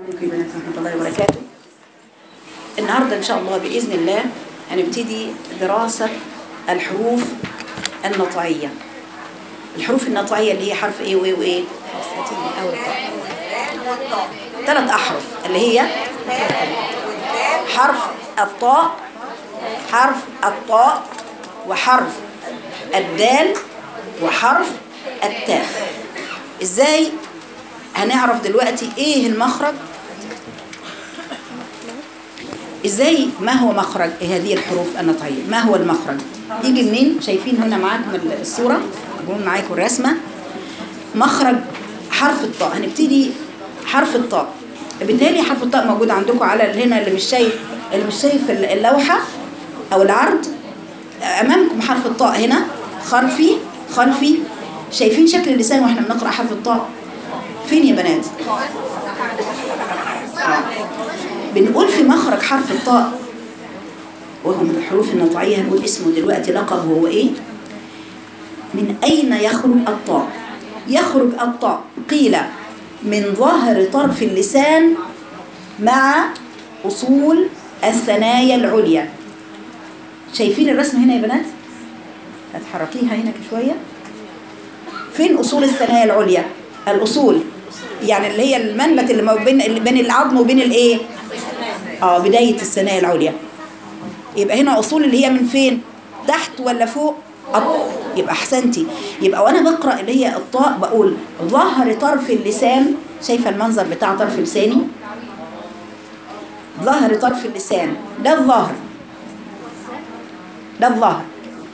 عليكم يا بنات ورحمة الله وبركاته النهاردة إن شاء الله بإذن الله هنبتدي دراسة الحروف النطعية الحروف النطعية اللي هي حرف إيه وإيه وإيه أول ثلاث أحرف اللي هي حرف الطاء حرف الطاء وحرف الدال وحرف التاء ازاي هنعرف دلوقتي ايه المخرج ازاي ما هو مخرج هذه الحروف النطعية ما هو المخرج يجي منين شايفين هنا معاكم الصورة اقول معاكم الرسمة مخرج حرف الطاء هنبتدي حرف الطاء بالتالي حرف الطاء موجود عندكم على هنا اللي مش شايف اللي مش شايف اللوحة او العرض امامكم حرف الطاء هنا خلفي خلفي شايفين شكل اللسان واحنا بنقرأ حرف الطاء فين يا بنات آه. بنقول في مخرج حرف الطاء وهو من الحروف النطعية هنقول اسمه دلوقتي لقب هو ايه من اين يخرج الطاء يخرج الطاء قيل من ظاهر طرف اللسان مع اصول الثنايا العليا شايفين الرسم هنا يا بنات هتحركيها هنا شويه فين اصول الثنايا العليا الاصول يعني اللي هي المنبت اللي ما بين بين العظم وبين الايه اه بدايه الثنايا العليا يبقى هنا اصول اللي هي من فين تحت ولا فوق يبقى احسنتي يبقى وانا بقرا اللي هي الطاء بقول ظهر طرف اللسان شايفه المنظر بتاع طرف لساني ظهر طرف اللسان ده الظهر ده الظهر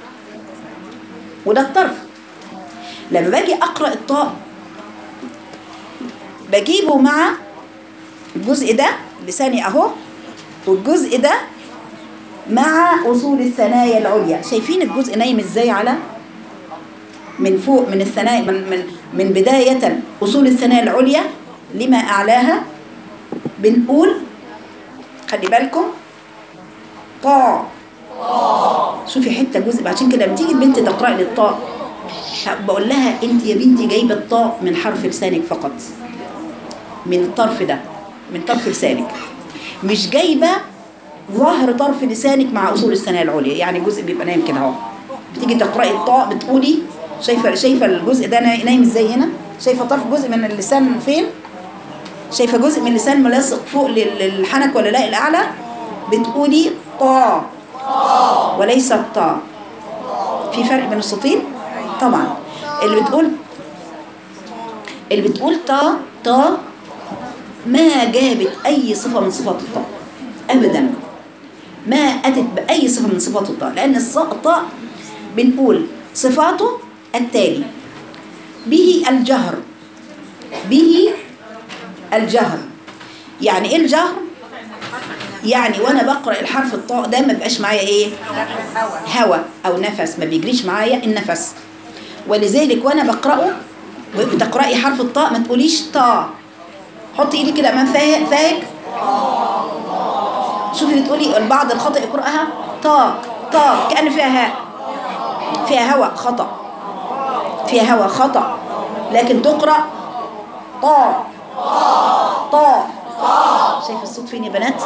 وده الطرف لما باجي اقرا الطاء بجيبه مع الجزء ده لساني اهو والجزء ده مع اصول الثنايا العليا شايفين الجزء نايم ازاي على من فوق من الثنايا من من من بدايه اصول الثنايا العليا لما اعلاها بنقول خلي بالكم طا شوفي حته جزء عشان كده لما تيجي البنت تقرا لي الطاء بقول لها انت يا بنتي جايبه الطاء من حرف لسانك فقط من الطرف ده من طرف لسانك مش جايبه ظاهر طرف لسانك مع اصول الثنايا العليا يعني جزء بيبقى نايم كده اهو بتيجي تقراي الطاء بتقولي شايفه شايفه الجزء ده نايم ازاي هنا شايفه طرف جزء من اللسان فين شايفه جزء من اللسان ملصق فوق للحنك ولا لا الاعلى بتقولي طا وليس الطاء في فرق بين الصوتين طبعا اللي بتقول اللي بتقول طا طا ما جابت اي صفه من صفات الطاء ابدا ما اتت باي صفه من صفات الطاء لان الطاء بنقول صفاته التالي به الجهر به الجهر يعني ايه الجهر يعني وانا بقرا الحرف الطاء ده ما بقاش معايا ايه هوا او نفس ما بيجريش معايا النفس ولذلك وانا بقراه بتقراي حرف الطاء ما تقوليش طا حطي ايدك كده امام فاك شوفي بتقولي البعض الخطا يقراها طا طا كان فيها هاء فيها هوا خطا فيها هوا خطا لكن تقرا طا طا شايف الصوت فين يا بنات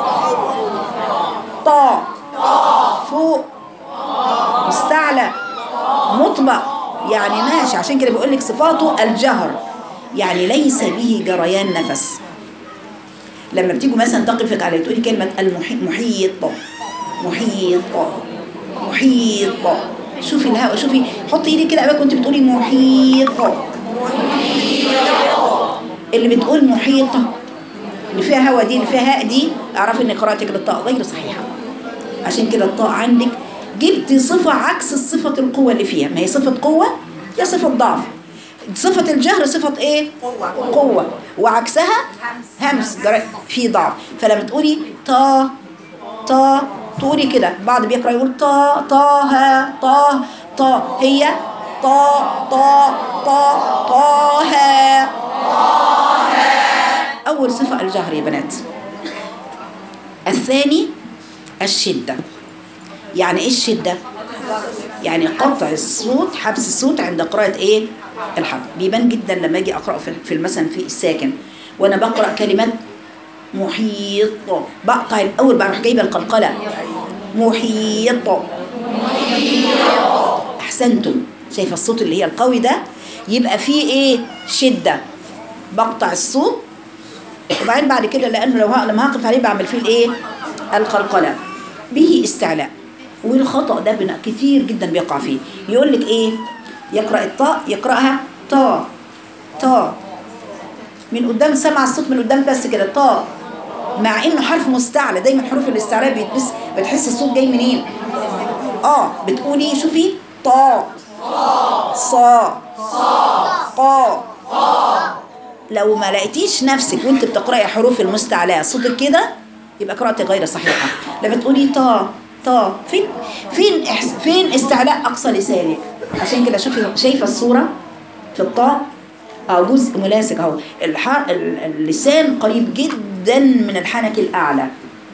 طا فوق مستعلى مطبق يعني ماشي عشان كده بيقول لك صفاته الجهر يعني ليس به جريان نفس لما بتيجوا مثلا تقفك على تقولي كلمة المحيط محيط محيط محيط شوفي الهواء شوفي حطي ايدك كده قبل كنت بتقولي محيط اللي بتقول محيطة اللي فيها هوا دي اللي فيها هاء دي اعرفي ان قراءتك للطاء غير صحيحة عشان كده الطاء عندك جبتي صفة عكس الصفة القوة اللي فيها ما هي صفة قوة يا صفة ضعف صفة الجهر صفة ايه قوة, قوة. وعكسها همس في ضعف فلما تقولي طا طا تقولي كده بعض بيقرأ يقول طا طا ها طا طا هي طا طا طا طا ها أول صفة الجهر يا بنات الثاني الشدة يعني ايه الشدة يعني قطع الصوت حبس الصوت عند قراءة ايه الحرف بيبان جدا لما اجي اقرا في في مثلا في الساكن وانا بقرا كلمات محيط بقطع الاول بروح جايبه القلقله محيط احسنتم شايفه الصوت اللي هي القوي ده يبقى فيه ايه شده بقطع الصوت وبعدين بعد كده لانه لو ه- لما هقف عليه بعمل فيه الايه القلقله به استعلاء والخطا ده بنا كتير جدا بيقع فيه يقول لك ايه يقرا الطاء يقراها طا طا من قدام سمع الصوت من قدام بس كده طا مع انه حرف مستعلى دايما حروف الاستعلاء بيتبس بتحس الصوت جاي منين اه بتقولي شوفي طا صا قا لو ما لقيتيش نفسك وانت بتقراي حروف المستعلاء صوتك كده يبقى قراءتك غير صحيحه لما تقولي طا طا فين فين إحس فين استعلاء اقصى لسانك عشان كده شوفي شايفه الصوره في الطاء اه جزء ملاصق اهو الح- ال- اللسان قريب جدا من الحنك الاعلى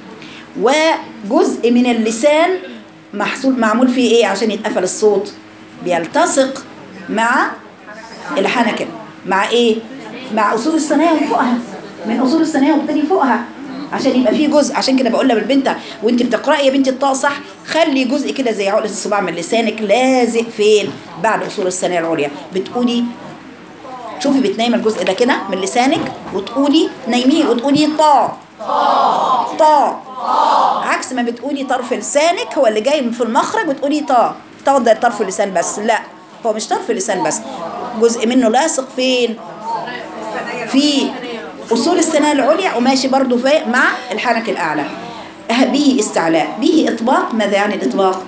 وجزء من اللسان محصول معمول فيه ايه عشان يتقفل الصوت بيلتصق مع الحنكه مع ايه مع اصول الثنايا وفوقها من اصول الثنايا وابتدي فوقها عشان يبقى فيه جزء عشان كده بقول للبنت وانت بتقراي يا بنتي الطاء صح خلي جزء كده زي عقله الصباع من لسانك لازق فين بعد اصول الثنايا العليا بتقولي شوفي بتنايم الجزء ده كده من لسانك وتقولي نايميه وتقولي طا طا عكس ما بتقولي طرف لسانك هو اللي جاي في المخرج وتقولي طا طا ده طرف اللسان بس لا هو مش طرف اللسان بس جزء منه لاصق فين في اصول الثنايا العليا وماشي برضو في مع الحنك الاعلى أه، به استعلاء به اطباق ماذا يعني الاطباق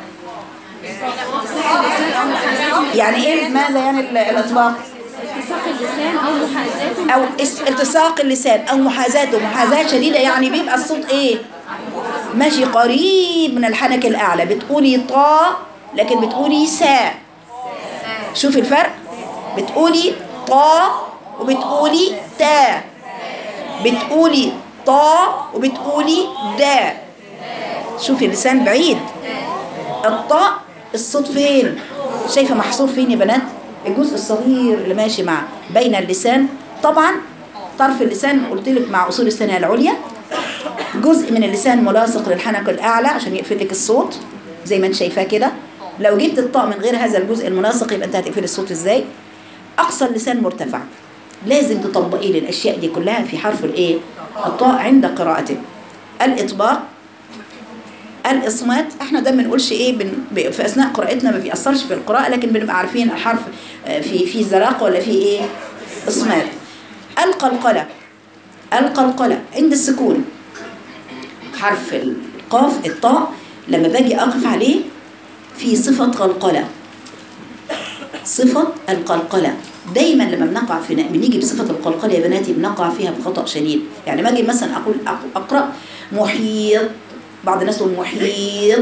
يعني ايه ماذا يعني ال- الاطباق التصاق اللسان او محاذاته او اس- التصاق اللسان او محاذاته محاذاه شديده يعني بيبقى الصوت ايه ماشي قريب من الحنك الاعلى بتقولي طا لكن بتقولي سا شوفي الفرق بتقولي طا وبتقولي تا بتقولي طا وبتقولي دا شوفي اللسان بعيد الطاء الصوت فين شايفه محصور فين يا بنات الجزء الصغير اللي ماشي مع بين اللسان طبعا طرف اللسان قلت لك مع اصول الثنايا العليا جزء من اللسان ملاصق للحنك الاعلى عشان يقفل لك الصوت زي ما انت شايفاه كده لو جبت الطاء من غير هذا الجزء الملاصق يبقى انت هتقفل الصوت ازاي اقصى اللسان مرتفع لازم تطبقي لي الاشياء دي كلها في حرف الايه الطاء عند قراءتك الاطباق الاصمات احنا ده ما بنقولش ايه بن... ب- في اثناء قراءتنا ما بيأثرش في القراءه لكن بنبقى عارفين الحرف آه، في في زراقه ولا في ايه اصمات القلقله القلقله عند السكون حرف القاف الطاء لما باجي اقف عليه في صفه قلقله صفة القلقلة دايما لما بنقع في بنيجي بصفة القلقلة يا بناتي بنقع فيها بخطأ شديد يعني ما اجي مثلا اقول أق- اقرأ محيط بعض الناس تقول محيط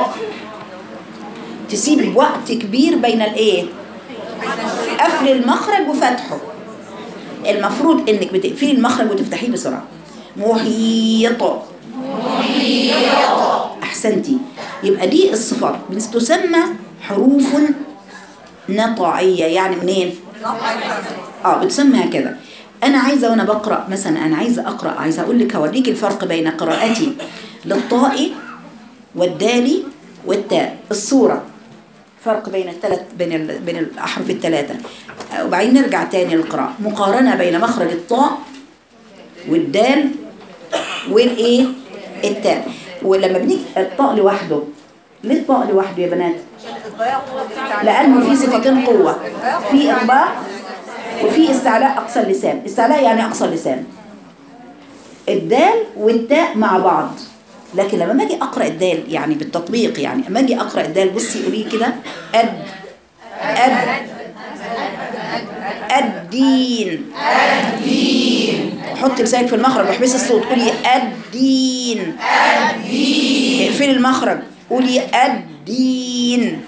تسيب وقت كبير بين الايه قفل المخرج وفتحه المفروض انك بتقفلي المخرج وتفتحيه بسرعة محيط احسنتي يبقى دي الصفات تسمى حروف نطعية يعني منين اه بتسمى كده انا عايزه وانا بقرا مثلا انا عايزه اقرا عايزه اقول لك هوريك الفرق بين قراءتي للطاء والدال والتاء الصوره فرق بين الثلاث بين ال... بين الاحرف الثلاثه آه، وبعدين نرجع تاني للقراءه مقارنه بين مخرج الطاء والدال والايه التاء ولما بنيجي الطاء لوحده ليه الطاء لوحده يا بنات لانه في صفتين قوه في اطباق وفي استعلاء اقصى اللسان استعلاء يعني اقصى اللسان الدال والتاء مع بعض لكن لما باجي اقرا الدال يعني بالتطبيق يعني لما اجي اقرا الدال بصي قولي كده اد اد الدين الدين حطي لسانك في المخرج واحبسي الصوت قولي الدين الدين اقفلي المخرج قولي الدين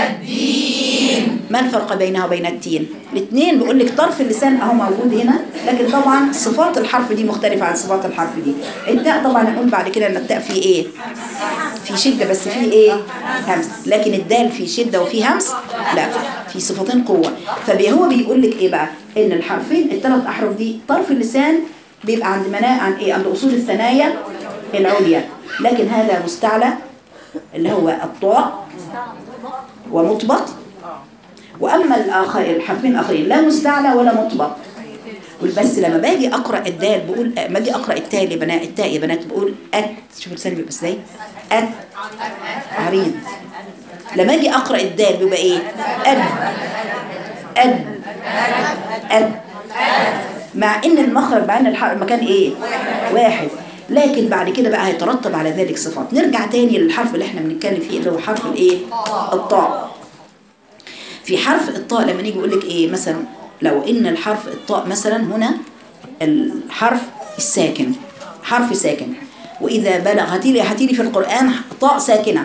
ما الفرق بينها وبين التين الاثنين بيقول لك طرف اللسان اهو موجود هنا لكن طبعا صفات الحرف دي مختلفه عن صفات الحرف دي التاء طبعا هنقول بعد كده ان التاء فيه ايه في شده بس فيه ايه همس لكن الدال فيه شده وفيه همس لا في صفتين قوه فهو بيقول لك ايه بقى ان الحرفين الثلاث احرف دي طرف اللسان بيبقى عند منا عن ايه عند اصول الثنايا العليا لكن هذا مستعلى اللي هو الطاء ومطبق واما الاخر الحرفين الاخرين لا مستعلى ولا مطبق بس لما باجي اقرا الدال بقول لما اجي اقرا التاء يا بنات التاء يا بنات بقول ات شوفوا لساني بيبقى ازاي ات عريض لما اجي اقرا الدال بيبقى ايه اد اد اد مع ان المخرج مع ان الحرف المكان ايه واحد لكن بعد كده بقى هيترتب على ذلك صفات نرجع تاني للحرف اللي احنا بنتكلم فيه اللي هو حرف الايه الطاء في حرف الطاء لما نيجي يقول لك ايه مثلا لو ان الحرف الطاء مثلا هنا الحرف الساكن حرف ساكن واذا بلغ هاتي لي هاتي لي في القران طاء ساكنه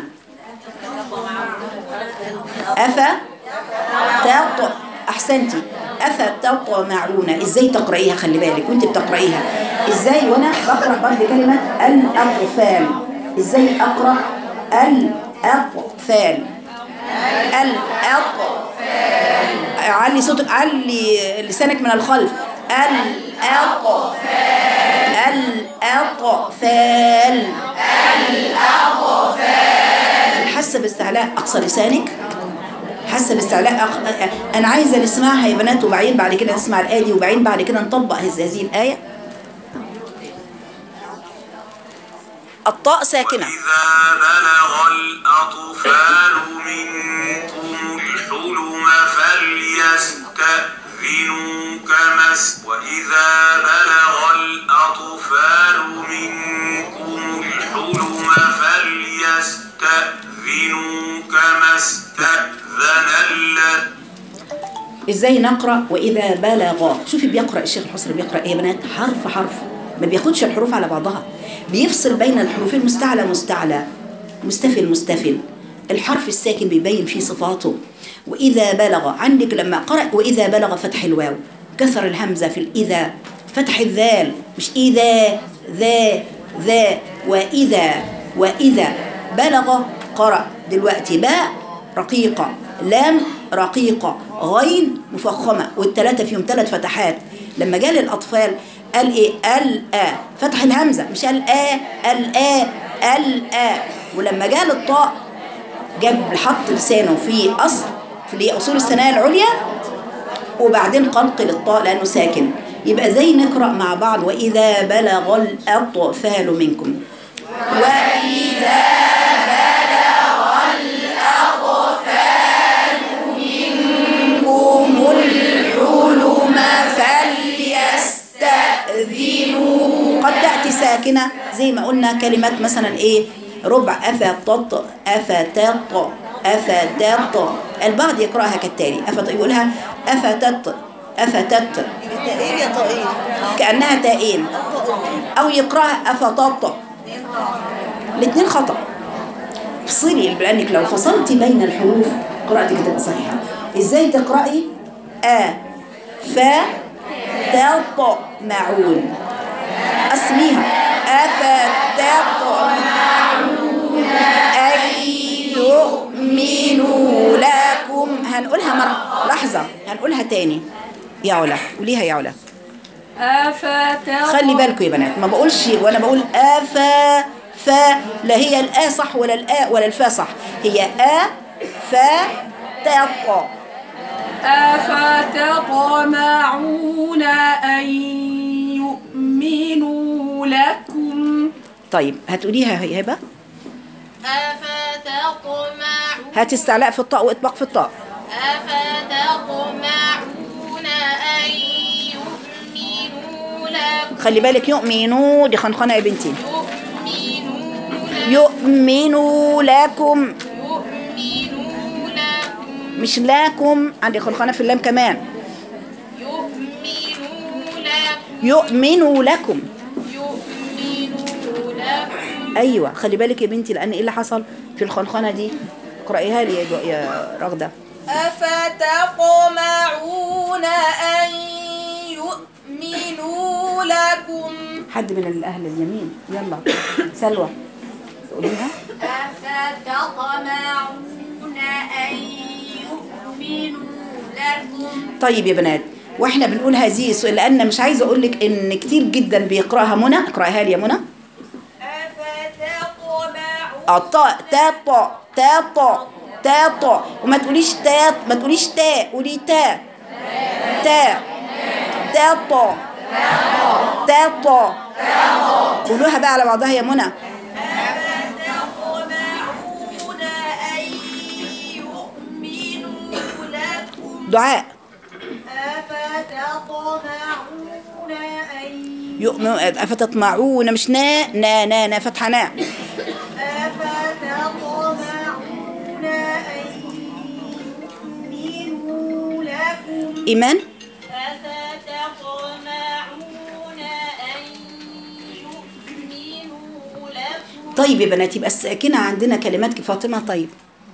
افا تاء احسنتي افا تطمعون ازاي تقرايها خلي بالك وانت بتقرايها ازاي وانا بقرا برضه كلمه الاطفال ازاي اقرا الاطفال الاطفال علي صوتك علي لسانك من الخلف الاطفال الاطفال الاطفال حاسه باستعلاء اقصى لسانك حاسه باستعلاء أخ... انا عايزه نسمعها يا بنات وبعدين بعد كده نسمع الايه دي وبعدين بعد كده نطبق هذه هذه الايه الطاء ساكنه إذا بلغ الأطفال منكم الحلم فليستأذنوا كما است- وإذا بلغ الأطفال منكم الحلم فليستأذنوا كما استأذن الذين ازاي نقرا واذا بلغ شوفي بيقرا الشيخ الحسن بيقرا ايه يا بنات حرف حرف ما بياخدش الحروف على بعضها بيفصل بين الحروفين مستعلى مستعلى مستفل مستفل الحرف الساكن بيبين فيه صفاته واذا بلغ عندك لما قرأ واذا بلغ فتح الواو كسر الهمزه في الاذا فتح الذال مش اذا ذا ذا واذا واذا بلغ قرأ دلوقتي باء رقيقة لام رقيقة غين مفخمة والثلاثة فيهم ثلاث فتحات لما جاء للأطفال قال إيه ال آ فتح الهمزة مش ال آ ال آ ال آ ولما جاء للطاء جاب حط لسانه في أصل في أصول الثنايا العليا وبعدين قلقل الطاء لأنه ساكن يبقى زي نقرأ مع بعض وإذا بلغ الأطفال منكم وإذا منكم الحلم فليستأذنوا قد تأتي ساكنة زي ما قلنا كلمات مثلا إيه ربع أفتط أفتط أفتط البعض يقرأها كالتالي أفت يقولها أفتت أفتت تقيل يا طقيل كأنها تائين أو يقرأها أفتط الاثنين خطأ افصلي لأنك لو فصلتي بين الحروف قراءتك هتبقى صحيحة ازاي تقرأي أ فا تط معون اسميها أفتطمعون أن يؤمنوا لكم هنقولها مرة لحظة هنقولها تاني يا علا قوليها يا علا أفتطمعون خلي بالكم يا بنات ما بقولش وانا بقول افا فا لا هي الآ صح ولا الآ ولا الفا صح هي آ فا تق أفتطمعون أن يؤمنوا لكم طيب هتقوليها يا هبه أفتطمعون هات استعلاء في الطاء واطباق في الطاء أفتطمعون أن يؤمنوا لكم خلي بالك يؤمنوا دي خنخنه يا بنتي يؤمنوا لكم يؤمنوا لكم يؤمنوا لكم مش لكم عندي خنخنه في اللام كمان يؤمنوا لكم يؤمنوا لكم يؤمنوا لكم ايوه خلي بالك يا بنتي لان ايه اللي حصل في الخنخنه دي اقرايها لي يا جو- يا رغده أفتطمعون أن يؤمنوا لكم حد من الاهل اليمين يلا سلوى تقوليها أفتطمعون أن يؤمنوا لكم طيب يا بنات واحنا بنقول هذه السؤال لان مش عايزه اقول لك ان كتير جدا بيقراها منى اقراها لي يا منى الطاء تا طاء تا طاء تا طاء وما تقوليش تا ما تقوليش تا قولي تا تا تا طاء تا طاء قولوها بقى على بعضها يا منى أفتطمعون أن يؤمنوا لكم دعاء أفتطمعون أن يؤمن افتطمعون مش نا نا نا نا فتحه نا أفتطمعون أن يؤمنوا لكم ايمان أفتطمعون أن يؤمنوا لكم طيب يا بنات يبقى الساكنه عندنا كلمات فاطمه طيب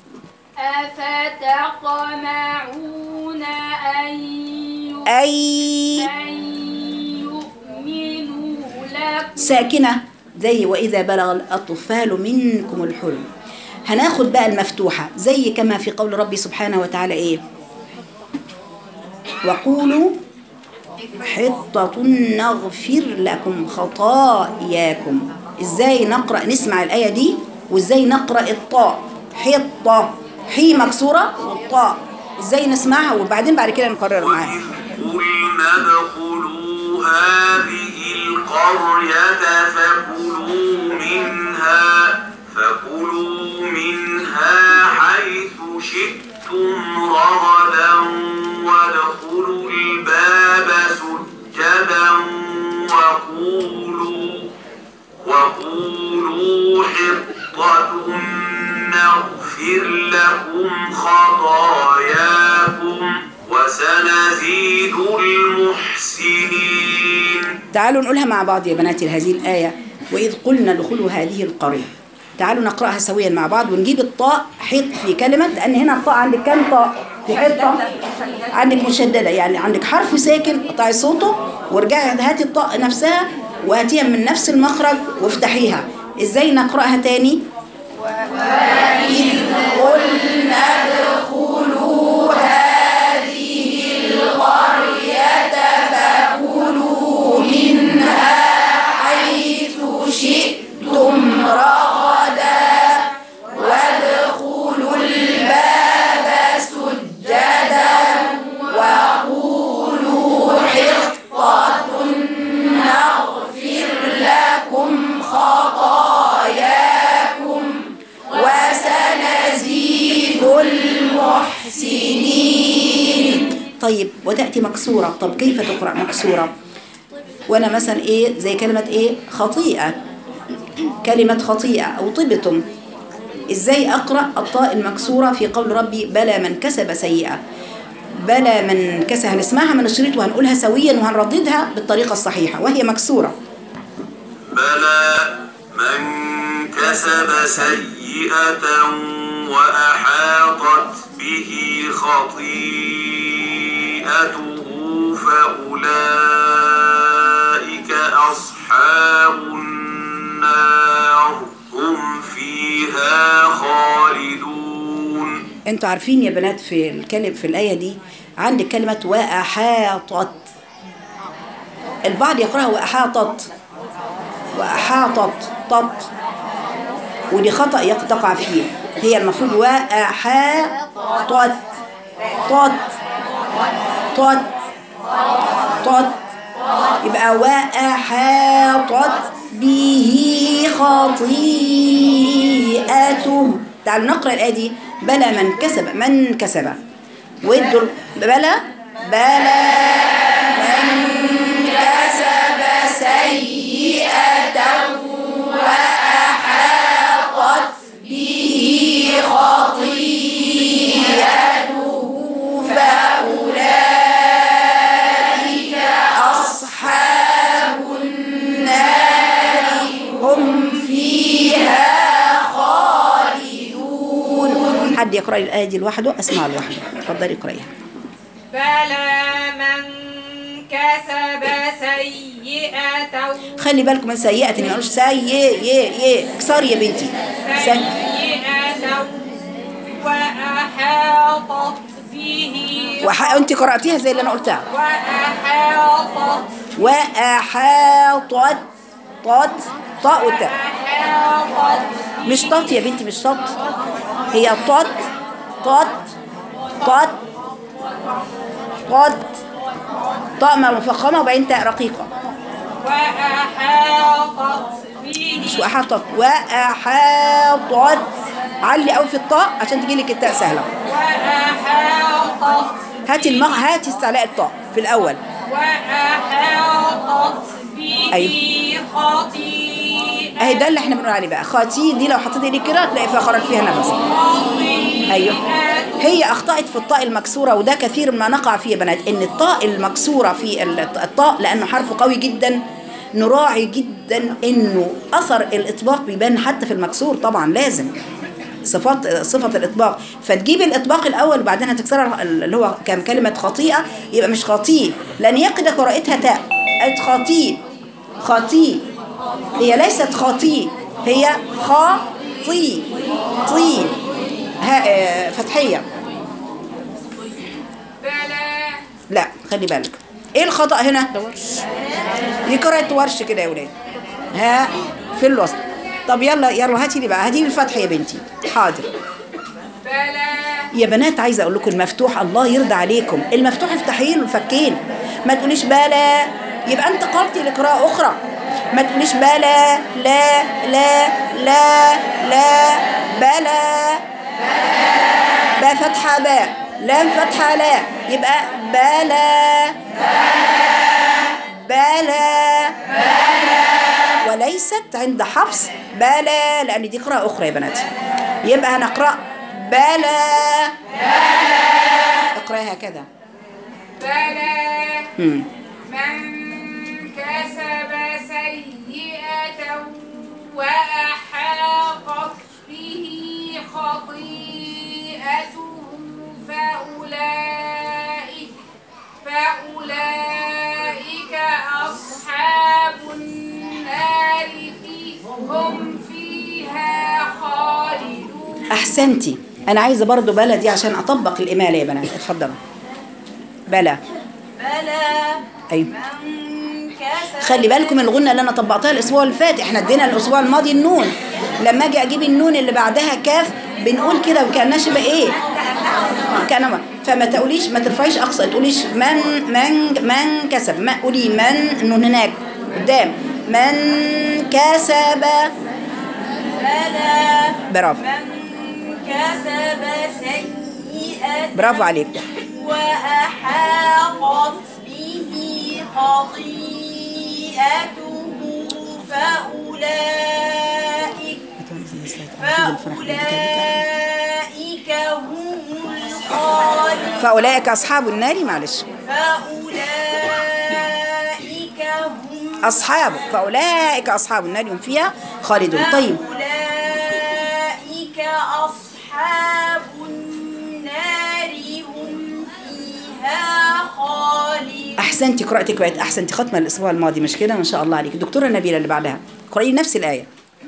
أفتطمعون أن يؤ- اي أن يؤمنوا لكم ساكنة زي وإذا بلغ الأطفال منكم الحلم هناخد بقى المفتوحة زي كما في قول ربي سبحانه وتعالى إيه وقولوا حطة نغفر لكم خطاياكم إزاي نقرأ نسمع الآية دي وإزاي نقرأ الطاء حطة حي مكسورة والطاء إزاي نسمعها وبعدين بعد كده نقرر معاها وإذ قلنا ادخلوا هذه القرية فكلوا منها فكلوا منها حيث شئتم رغدا وادخلوا الباب سجدا وقولوا وقولوا حطة نغفر لكم خطاياكم وسنزيد المحسنين تعالوا نقولها مع بعض يا بناتي هذه الآية وإذ قلنا ادخلوا هذه القرية تعالوا نقرأها سويا مع بعض ونجيب الطاء حط في كلمة لأن هنا الطاء عندك كم طاء في حطة عندك مشددة يعني عندك حرف ساكن قطعي صوته وارجعي هاتي الطاء نفسها وهاتيها من نفس المخرج وافتحيها ازاي نقرأها تاني وإذ قلنا ادخلوا هذه القرية فكلوا منها حيث شئتم رغدا وادخلوا الباب سجدا وقولوا حطة نغفر لكم خطاياكم وسنزيد المحسنين طيب وتأتي مكسورة طب كيف تقرأ مكسورة وانا مثلا ايه زي كلمة ايه خطيئة كلمة خطيئة او طبتم ازاي اقرأ الطاء المكسورة في قول ربي بلى من كسب سيئة بلى من كسب هنسمعها من الشريط وهنقولها سويا وهنرددها بالطريقة الصحيحة وهي مكسورة بلى من كسب سيئة وأحاطت به خطيئته فأولئك أصحاب النار هم فيها خالدون انتوا عارفين يا بنات في الكلم في الآية دي عندك كلمة وأحاطت البعض يقرأها وأحاطت وأحاطت طت ودي خطأ يق- تقع فيه هي المفروض وأحاطت طت طت طت يبقى وأحاطت به خطيئته تعالوا نقرأ الآية دي بلى من كسب من كسب وادوا بلى بلى من كسب سيئة وأحاطت به خطيئته فأولئك أصحاب النار هم فيها خالدون حد يقرأ الآية دي لوحده أسمع لوحده اتفضلي اقرأيها بلى من كسب سيئة خلي بالكم من سيئة ما نقولش سيئة يه يه اكسري يا بنتي سي... سيئة وأحاطت به وح... انت قرأتيها زي اللي انا قلتها وأحاطت وأحاطت طات طاء وتاء أحاطت مش طاط يا بنتي مش طاط هي طاط طاط طاط طاط طاء مفخمة وبعدين تاء رقيقة وأحاطت به مش وأحاطت وأحاطت علي قوي في الطاء عشان تجي لك التاء سهلة وأحاطت هاتي المغ هاتي استعلاء الطاء في الأول وأحاطت به أيوه. خطيئة اهي ده اللي احنا بنقول عليه بقى خاتي دي لو حطيت ايدك كده تلاقي فيها خرج فيها نفس ايوه هي اخطات في الطاء المكسوره وده كثير ما نقع فيه يا بنات ان الطاء المكسوره في ال- الطاء لانه حرف قوي جدا نراعي جدا انه اثر الاطباق بيبان حتى في المكسور طبعا لازم صفات صفة الإطباق فتجيب الإطباق الأول وبعدين هتكسرها اللي هو كان كلمة خطيئة يبقى مش خطيء لأن هي كده قراءتها تاء قالت خطيء خطيء هي ليست خطيء هي خاطي طي ها آه، فتحية بلى لا خلي بالك ايه الخطأ هنا دي قراءة ورش كده يا ولاد ها في الوسط طب يلا يلا هاتي لي بقى هاتي لي الفتح يا بنتي حاضر بلى يا بنات عايزه اقول لكم المفتوح الله يرضى عليكم المفتوح افتحين وفكين ما تقوليش بلا يبقى انت قلتي لقراءه اخرى ما تقوليش بلا لا لا لا لا بلا با فتحه باء لام فتحه لا يبقى بلا بلا وليست عند حفص بلا لان دي قراءه اخرى يا بنات يبقى هنقرا بلا اقراها هكذا بلى مم. من كسب سيئة وأحاطت به خطيئته فأولئك فأولئك أصحاب النار في هم فيها خالدون احسنتي انا عايزه برضو بلا دي عشان اطبق الاماله يا بنات اتفضلوا بلا بلى ايوه من كسب خلي بالكم الغنه اللي انا طبقتها الاسبوع اللي فات احنا ادينا الاسبوع الماضي النون لما اجي اجيب النون اللي بعدها كاف بنقول كده وكانها شبه ايه كان فما تقوليش ما ترفعيش اقصى تقوليش من من من كسب ما قولي من النون هناك قدام من كسب بلى برافو من كسب سيئة برافو عليك وأحاطت به خطيئته فأولئك فأولئك هم الخالدون فاولئك اصحاب النار معلش فأولئك هم اصحاب فاولئك اصحاب النار هم فيها خالدون طيب فأولئك أصحاب النار هم فيها خالدون احسنتي قراءتك بقت احسنتي ختمه الاسبوع الماضي مش كده ما شاء الله عليك دكتوره نبيله اللي بعدها قرأي نفس الايه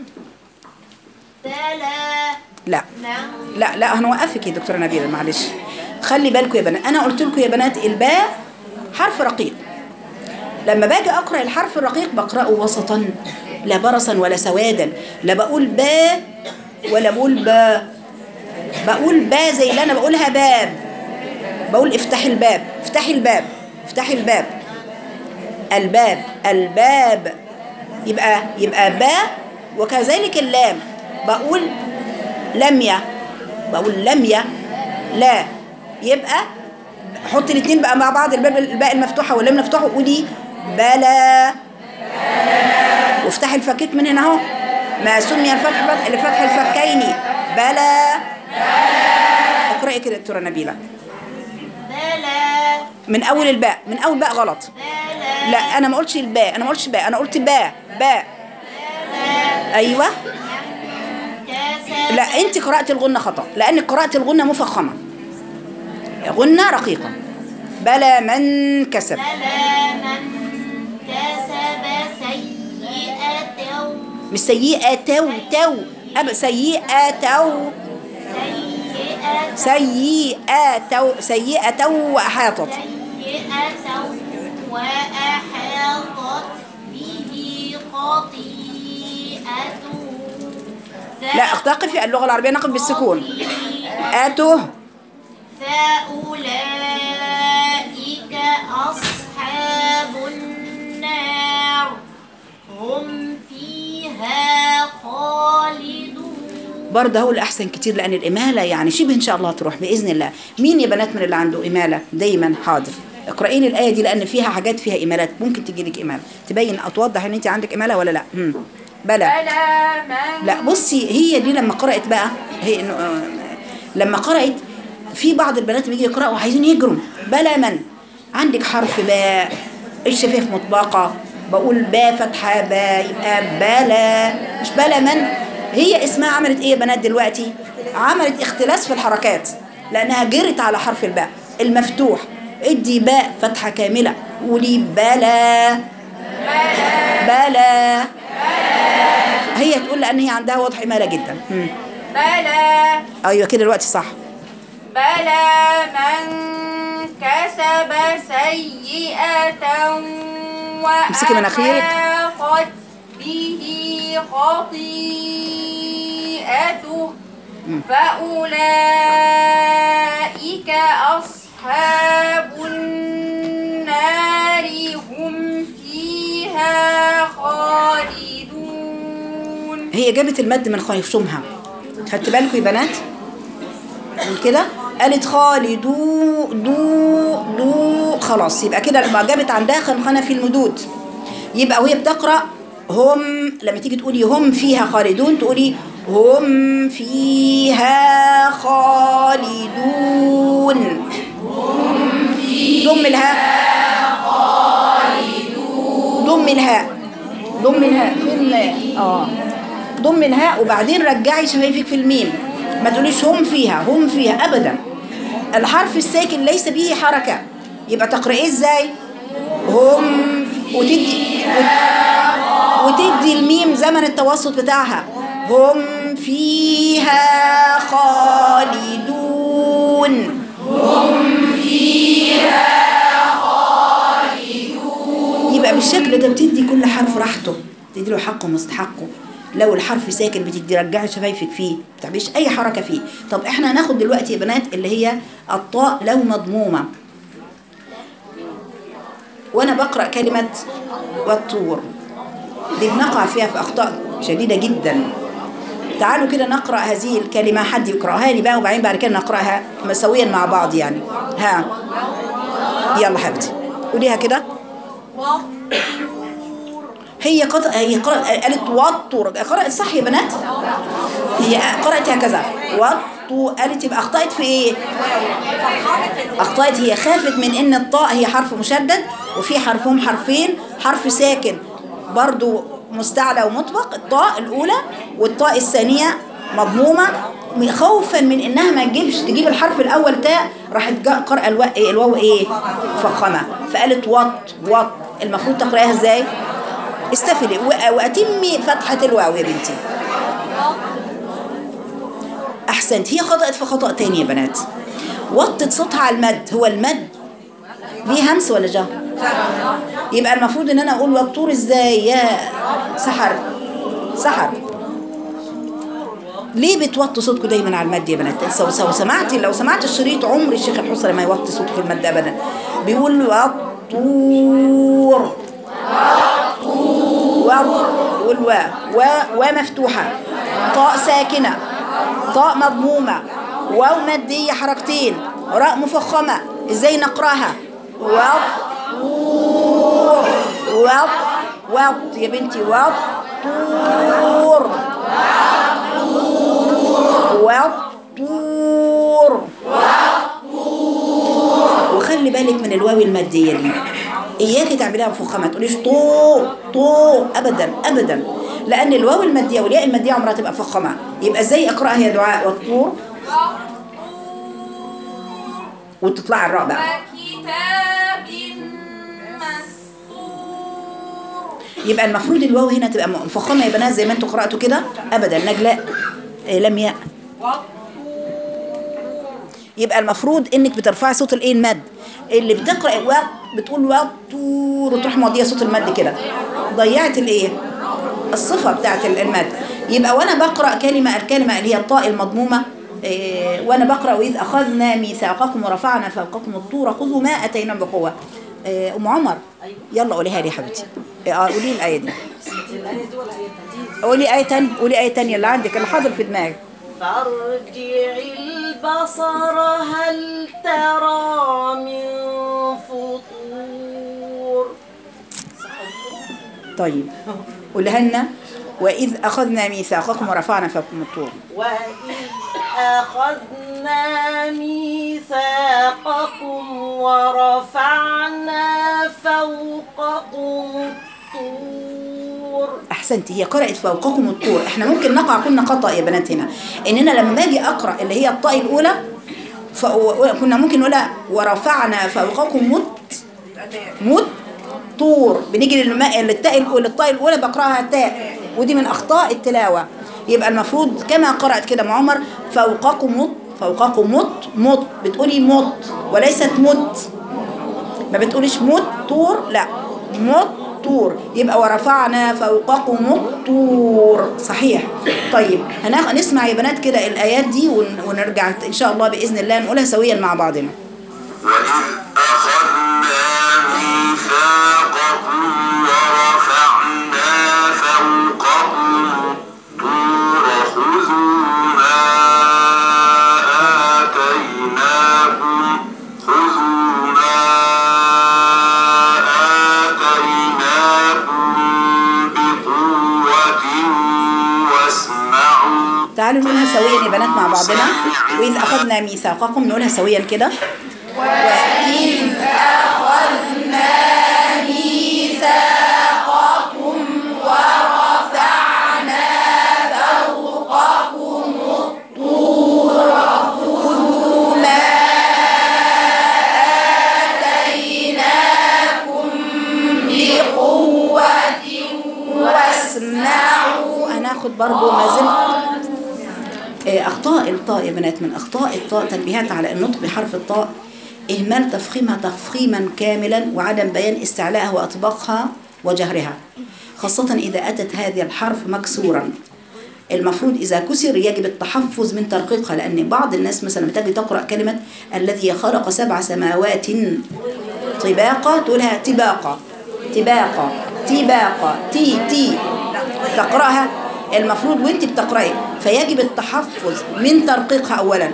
بلى لا من لا لا هنوقفك يا دكتوره نبيله معلش خلي بالكم يا بنات انا قلت لكم يا بنات الباء حرف رقيق لما باجي اقرا الحرف الرقيق بقراه وسطا لا برصا ولا سوادا لا بقول با ولا بقول با بقول با زي اللي انا بقولها باب بقول افتحي الباب افتحي الباب افتحي الباب الباب الباب يبقى يبقى با وكذلك اللام بقول لمية بقول لمية لا يبقى حط الاثنين بقى مع بعض الباب الباء المفتوحة واللام المفتوحة وقولي بلا وافتحي الفكيك من هنا اهو ما سمي الفتح فتح لفتح الفكين بلا اقرأي كده دكتورة نبيلة بلى من اول الباء من اول باء غلط بلى لا انا ما قلتش الباء انا ما قلتش باء انا قلت باء باء ايوه كسب لا انت قرأت الغنة خطأ لان قراءة الغنة مفخمة غنة رقيقة بلى من كسب بلى من كسب سيئة مش سيئة تو تو أب سيئة تو سيئة سيئة سيئة وأحاطت سيئة وأحاطت به خطيئته لا اقتقفي اللغة العربية نقف بالسكون آته فأولئك أصحاب النار هم فيها خالدون برضه هو الأحسن كتير لأن الإمالة يعني شبه إن شاء الله تروح بإذن الله مين يا بنات من اللي عنده إمالة دايما حاضر اقرأي لي الآية دي لأن فيها حاجات فيها إمالات ممكن تجي لك إمالة تبين توضح إن أنت عندك إمالة ولا لا مم. بلى بلى من لا بصي هي دي لما قرأت بقى هي إنه آه، لما قرأت في بعض البنات بيجي يقرأوا وعايزين يجروا بلا من عندك حرف باء الشفايف مطبقة بقول باء فتحة باء يبقى بلا مش بلا من هي اسمها عملت ايه يا بنات دلوقتي عملت اختلاس في الحركات لانها جرت على حرف الباء المفتوح ادي باء فتحة كاملة قولي بلا بلا هي تقول لان هي عندها وضح إمالة جدا مم. بلى ايوه كده دلوقتي صح بلى من كسب سيئة امسكي مناخيرك. وأحاطت به خطيئته فأولئك أصحاب النار هم فيها خالدون هي جابت المد من خيشومها خدت بالكم يا بنات من كده قالت خالدو دو دو خلاص يبقى كده لما جابت عندها خنخنه في المدود يبقى وهي بتقرا هم لما تيجي تقولي هم فيها خالدون تقولي هم فيها خالدون ضم الهاء ضم الهاء ضم الهاء في الهاء اه ضم الهاء وبعدين رجعي شفايفك في الميم ما تقوليش هم فيها هم فيها ابدا الحرف الساكن ليس به حركه يبقى تقرأيه ازاي هم وتدي وتدي الميم زمن التوسط بتاعها هم فيها خالدون يبقى بالشكل ده بتدي كل حرف راحته تدي له حقه ومستحقه لو الحرف ساكن بتدي رجعي شفايفك فيه ما تعمليش اي حركه فيه طب احنا هناخد دلوقتي يا بنات اللي هي الطاء لو مضمومه وانا بقرا كلمه والطور دي بنقع فيها في اخطاء شديده جدا تعالوا كده نقرا هذه الكلمه حد يقراها لي بقى وبعدين بعد كده نقراها مسويا مع بعض يعني ها يلا حبيبتي قوليها كده هي قط... هي قرأت قالت وطور قرأت صح يا بنات هي قرأت هكذا وطو قالت يبقى أخطأت في إيه أخطأت هي خافت من إن الطاء هي حرف مشدد وفي حرفهم حرفين حرف ساكن برضو مستعلى ومطبق الطاء الأولى والطاء الثانية مضمومة خوفا من انها ما تجيبش تجيب الحرف الاول تاء راحت جا- قرأ الواو ايه الواو ايه فخمه فقالت وط وط المفروض تقراها ازاي استفلي و- واتمي فتحه الواو يا بنتي احسنت هي خطأت في خطأ تاني يا بنات وطت صوتها على المد هو المد ليه همس ولا جهر يبقى المفروض ان انا اقول والطور ازاي يا سحر سحر ليه بتوطوا صوتكم دايما على المد يا بنات سو سو سمعتي لو سمعت الشريط عمر الشيخ الحصري ما يوطي صوته في المد ابدا بيقول والطور والطور و و ومفتوحه طاء ساكنه طاء مضمومه واو ماديه حركتين راء مفخمه ازاي نقراها والطور وط وط يا بنتي والطور والطور وخلي بالك من الواو المادية دي إياكي تعمليها مفخمة ما تقوليش طو طو أبدا أبدا لأن الواو المادية والياء المادية عمرها تبقى مفخمة يبقى إزاي أقرأها يا دعاء والطور وتطلع الراء بقى وكتاب مسطور يبقى المفروض الواو هنا تبقى مفخمة يا بنات زي ما انتوا قرأتوا كده أبدا نجلاء إيه، لم ياء يبقى المفروض انك بترفعي صوت الايه المد اللي بتقرا وقت بتقول وقت طور وتروح مضيه صوت المد كده ضيعت الايه الصفه بتاعت المد يبقى وانا بقرا كلمه الكلمه اللي هي الطاء المضمومه إيه، وانا بقرا واذ اخذنا ميثاقكم ورفعنا فوقكم الطور خذوا ما اتيناكم بقوه إيه، ام عمر يلا قوليها لي يا حبيبتي إيه، اه قولي الايه دي قولي ايه تانية قولي ايه تانية اللي عندك اللي حاضر في دماغك فارجع البصر هل ترى من فطور طيب قولها لنا واذ اخذنا ميثاقكم ورفعنا فوقكم الطور وإذ أخذنا ميثاقكم ورفعنا فوقكم الطور احسنتي هي قرات فوقكم الطور احنا ممكن نقع كنا خطا يا بنات هنا اننا لما اجي اقرا اللي هي الطاء الاولى ف... كنا ممكن نقولها ورفعنا فوقكم مت مت طور بنيجي للماء للتاء الاولى الطاء الاولى بقراها تاء ودي من اخطاء التلاوه يبقى المفروض كما قرات كده ام عمر فوقكم مت فوقكم مت مت بتقولي مت وليست مت ما بتقوليش مت طور لا مت طور يبقى ورفعنا فوقكم الطور صحيح طيب هناخ نسمع يا بنات كده الايات دي ون- ونرجع ان شاء الله باذن الله نقولها سويا مع بعضنا وإذ أخذنا ميثاقكم ورفعنا فوقكم الطور خذوا ما آتيناكم خذوا ما آتيناكم بقوة واسمعوا تعالوا نقولها سويا يا بنات مع بعضنا واذ اخذنا ميثاقكم نقولها سويا كده واسمعوا هناخد برضو ما زلت آه، أخطاء الطاء يا بنات من أخطاء الطاء تنبيهات على النطق بحرف الطاء إهمال تفخيمها تفخيما كاملا وعدم بيان استعلائها وإطباقها وجهرها خاصة إذا أتت هذا الحرف مكسورا المفروض إذا كسر يجب التحفظ من ترقيقها لأن بعض الناس مثلا بتجي تقرأ كلمة الذي خلق سبع سماوات طباقة تقولها تباقة تباقة تباقة تي تي تقرأها المفروض وانت بتقرأي فيجب التحفظ من ترقيقها أولا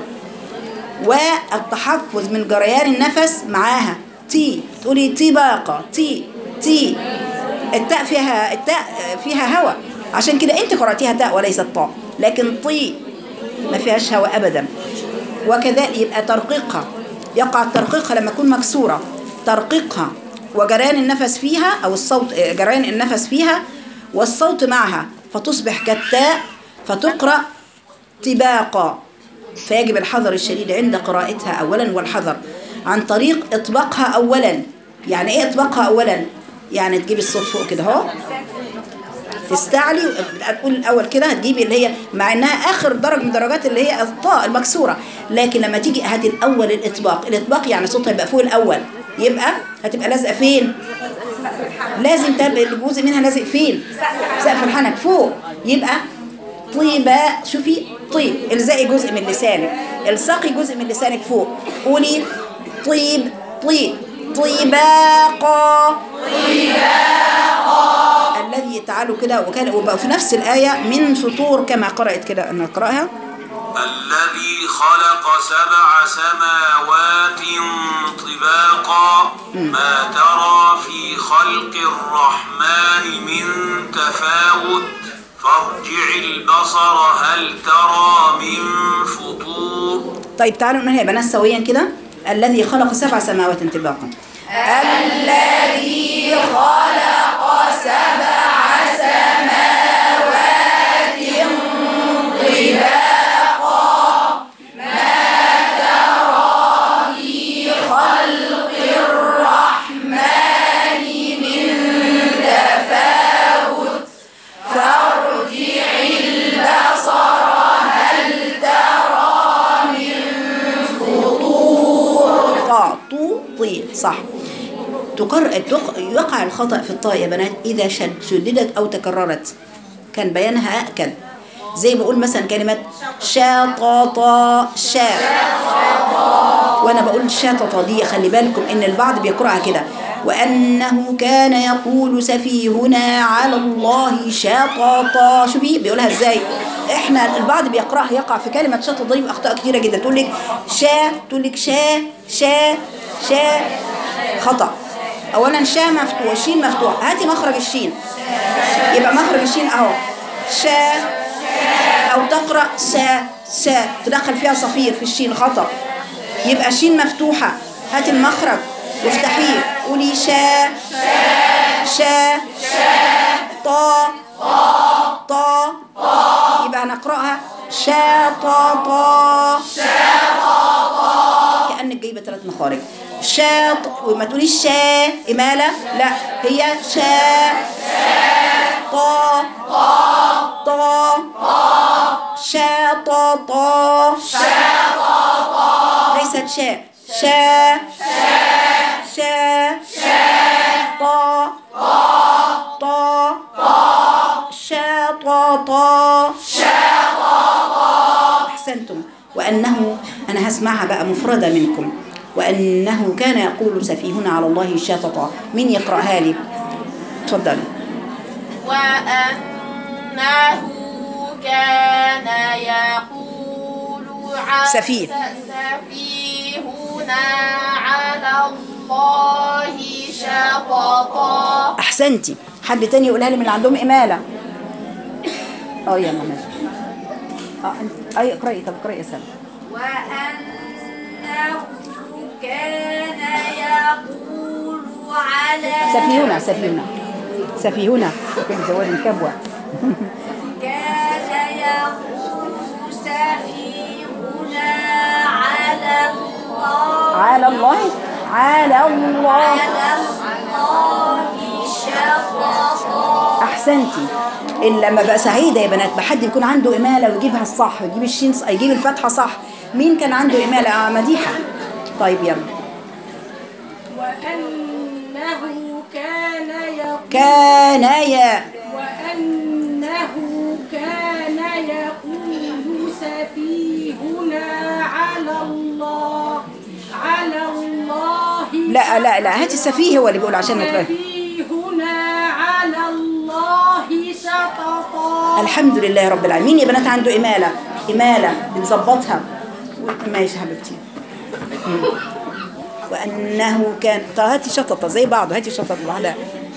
والتحفظ من جريان النفس معاها تي تقولي تباقة تي تي التاء فيها التاء فيها هواء عشان كده انت قرأتيها تاء وليست طاء لكن طي ما فيهاش هواء أبدا وكذلك يبقى ترقيقها يقع ترقيقها لما تكون مكسورة ترقيقها وجريان النفس فيها أو الصوت جريان النفس فيها والصوت معها فتصبح كالتاء فتقرأ طباقا فيجب الحذر الشديد عند قراءتها أولا والحذر عن طريق إطباقها أولا يعني إيه إطباقها أولا يعني تجيب الصوت فوق كده اهو تستعلي تقول الاول كده هتجيبي اللي هي مع انها اخر درجه من درجات اللي هي الطاء المكسوره لكن لما تيجي هاتي الاول الاطباق الاطباق يعني صوتها يبقى فوق الاول يبقى هتبقى لازقه فين لازم تبقى الجزء منها لازق فين سقف الحنك فوق يبقى طيبة شوفي طيب الزقي جزء من لسانك الصقي جزء من لسانك فوق قولي طيب طيب طيباقا الذي تعالوا كده وكان وبقى في نفس الآية من فطور كما قرأت كده أن نقرأها الذي خلق سبع سماوات طباقا ما ترى في خلق الرحمن من تفاوت فارجع البصر هل ترى من فطور طيب تعالوا نقولها يا بنات سويا كده الذي خلق سبع سماوات طباقا الذي خلق سبع سماوات طباقا ما ترى في خلق الرحمن من تفاوت فارجع البصر هل ترى من فطور طي صح تقر... تق... يقع الخطأ في الطاء يا بنات إذا شد... شددت أو تكررت كان بيانها أأكد زي بقول مثلا كلمة شاططا شا وأنا بقول شاططا دي خلي بالكم إن البعض بيقرأها كده وأنه كان يقول سفيهنا على الله شاططا شوفي بيقولها إزاي إحنا البعض بيقرأها يقع في كلمة شاططا دي أخطاء كتيرة جدا تقول لك شا تقول لك شا شا شا خطأ اولا شا مفتوح شين مفتوح هاتي مخرج الشين يبقى مخرج الشين اهو شا او تقرا سا سا تدخل فيها صفير في الشين خطا يبقى شين مفتوحه هاتي المخرج وافتحيه قولي شا شا طا طا يبقى هنقراها شا طا طا كأنك جايبة ثلاث مخارج شاط وما تقوليش شا إمالة لا هي شا طا طا شا طا طا ليست شا شا شا طا طا شا طا طا أحسنتم وأنه أنا هسمعها بقى مفردة منكم وأنه كان يقول سفيهنا على الله شططا مين يقرأها لي تفضلي وأنه كان يقول على سفيه. سفيهنا على الله شططا أحسنتي حد تاني يقولها لي من اللي عندهم إمالة اه يا ماما اه انت اي اقرأي طب اقرأي يا سلمى وأنه كان يقول على سفيهنا سفيهنا سفيهنا كان زوال كبوة كان يقول سفيهنا على الله على الله على الله على الله شططا احسنتي إلا لما بقى سعيده يا بنات بحد يكون عنده اماله ويجيبها الصح ويجيب الشين صح يجيب الفتحه صح مين كان عنده اماله اه مديحه طيب يلا وأنه كان يقول كان يا وأنه كان يقول سفيهنا على الله على الله لا لا لا هاتي السفيه هو اللي بيقول عشان نتفهم سفيهنا على الله شططا الحمد لله رب العالمين يا بنات عنده اماله اماله بنظبطها ماشي حبيبتي مم. وانه كان طب هاتي شططه زي بعض هاتي شططه لوحدها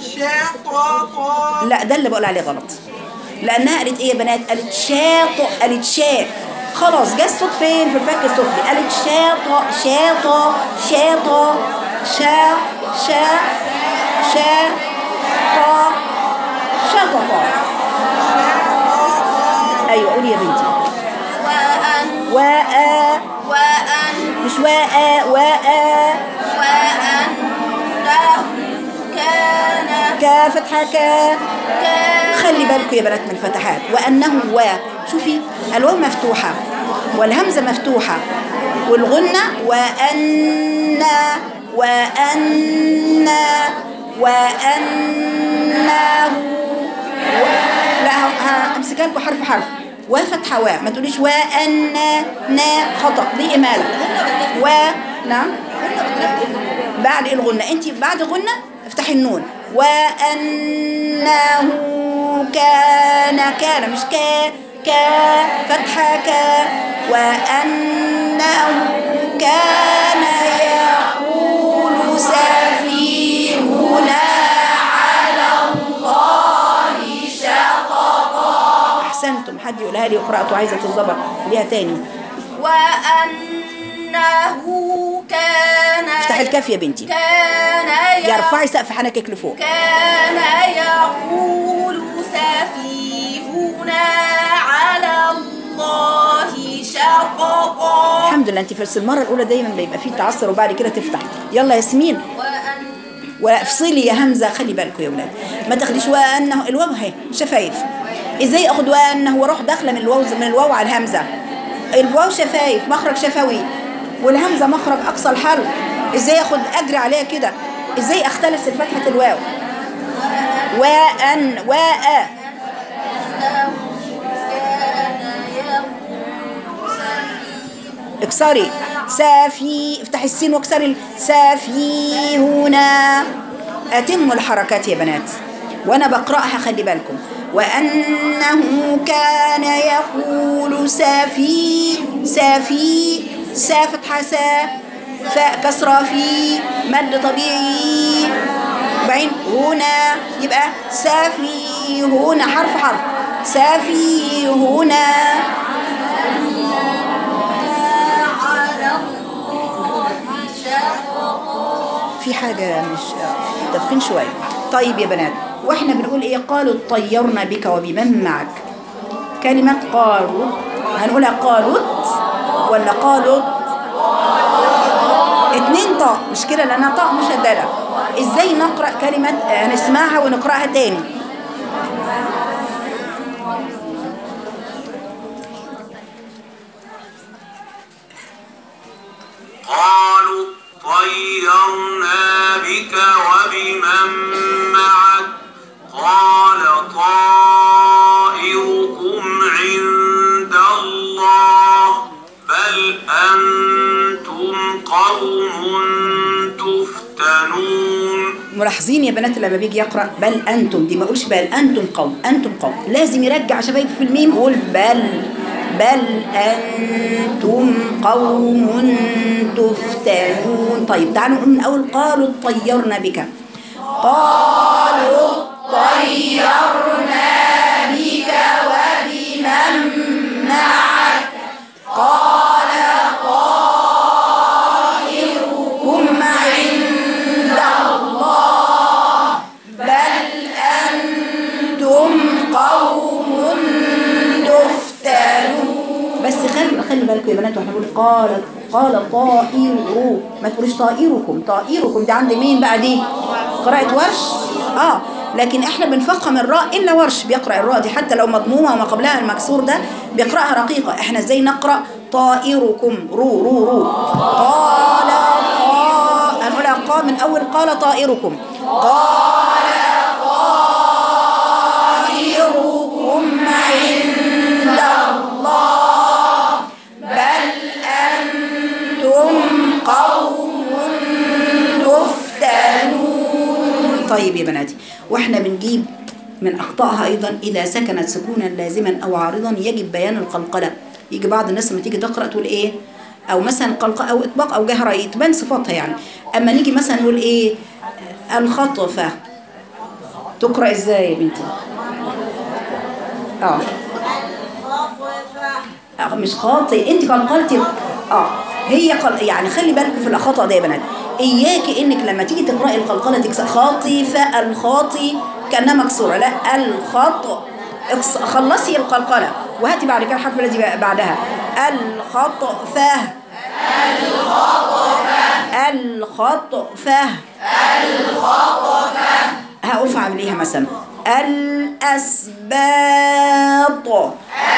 لا ده اللي بقول عليه غلط لانها قالت ايه يا بنات قالت شاطئ قالت شاء خلاص جه الصوت فين في الفك السفلي قالت شاطئ شاطئ شاطئ شا شا شا طا شططا ايوه قولي يا بنتي وأن واء وأن مش واء واء وأنه كان كا فتحه كا كان خلي بالكم يا بنات من الفتحات وأنه و شوفي الواو مفتوحة والهمزة مفتوحة والغنة وأن وأن وأنه و... لا ه- همسكها لكم حرف حرف وفتحة و ما تقوليش وأن نا خطأ دي إمالة و نعم بعد الغنة انت بعد غنة افتحي النون وأنه كان كان مش كا كا فتحة كا وأنه كان يقول سفيهنا على الله شططا أحسنتم حد يقولها لي وقرأته عايزة تتظبط ليها تاني وأنه كان افتحي الكاف يا بنتي كان يا ارفعي سقف حنكك لفوق كان يقول سفيهنا على الله شططا الحمد لله انت في المره الاولى دايما بيبقى فيه تعثر وبعد كده تفتح يلا ياسمين وأن وافصلي يا همزه خلي بالكم يا ولاد ما تاخديش وانه الواو اهي شفايف ازاي اخد وانه واروح داخله من الواو من الواو على الهمزه الواو شفايف مخرج شفوي والهمزه مخرج اقصى الحلق ازاي اخد اجري عليها كده ازاي اختلس فتحة الواو وان واء اكسري سافي افتحي السين واكسري ال- سافي هنا اتموا الحركات يا بنات وانا بقراها خلي بالكم وانه كان يقول سافي سافي سا فتحه سا فاء كسره في مد طبيعي بعدين هنا يبقى سافي هنا حرف حرف سافي هنا في حاجة مش في تدخين شوية طيب يا بنات واحنا بنقول ايه قالوا طيرنا بك وبمن معك كلمة قالوا هنقولها قالوا ولا قالوا اتنين طاء مش كده لانها طاء مشددة ازاي نقرأ كلمة آه، هنسمعها ونقرأها تاني قالوا طيرنا بك وبمن معك قال طائركم عند الله بل أنتم قوم تفتنون ملاحظين يا بنات لما بيجي يقرأ بل أنتم دي ما أقولش بل أنتم قوم أنتم قوم لازم يرجع شباب في الميم يقول بل بل أنتم قوم تفتنون طيب تعالوا نقول من أول قالوا طيرنا بك قالوا طيرنا بك وبمن معك قال طائركم عند الله بل أنتم قوم تفتنون بس خلي خلي بالكم يا بنات واحنا بنقول قال قال طائر ما تقولوش طائركم طائركم دي عند مين بقى دي قراءة ورش اه لكن احنا بنفخم الراء الا ورش بيقرا الراء دي حتى لو مضمومه وما قبلها المكسور ده بيقراها رقيقه احنا ازاي نقرا طائركم رو رو رو قال قا هنقولها قا من اول قال طائركم قال طائركم عند الله بل أنتم قوم تفتنون طيب يا بناتي واحنا بنجيب من أخطائها أيضا إذا سكنت سكونا لازما أو عارضا يجب بيان القلقلة يجي بعض الناس لما تيجي تقرأ تقول إيه أو مثلا قلقلة أو إطباق أو جهرة تبان صفاتها يعني أما نيجي مثلا نقول إيه الخطفة تقرأ إزاي يا بنتي اه آه، مش خاطئ انت قلقلتي اه هي قل... يعني خلي بالكم في الخطا ده يا بنات اياكي انك لما تيجي تقراي القلقله تكسر خاطفه الخاطي كانها مكسوره لا الخط اقص- خلصي القلقله وهاتي بعد كده الحرف الذي بعدها الخطفه الخطفه الخطفه هقف اعمليها مثلا الاسباط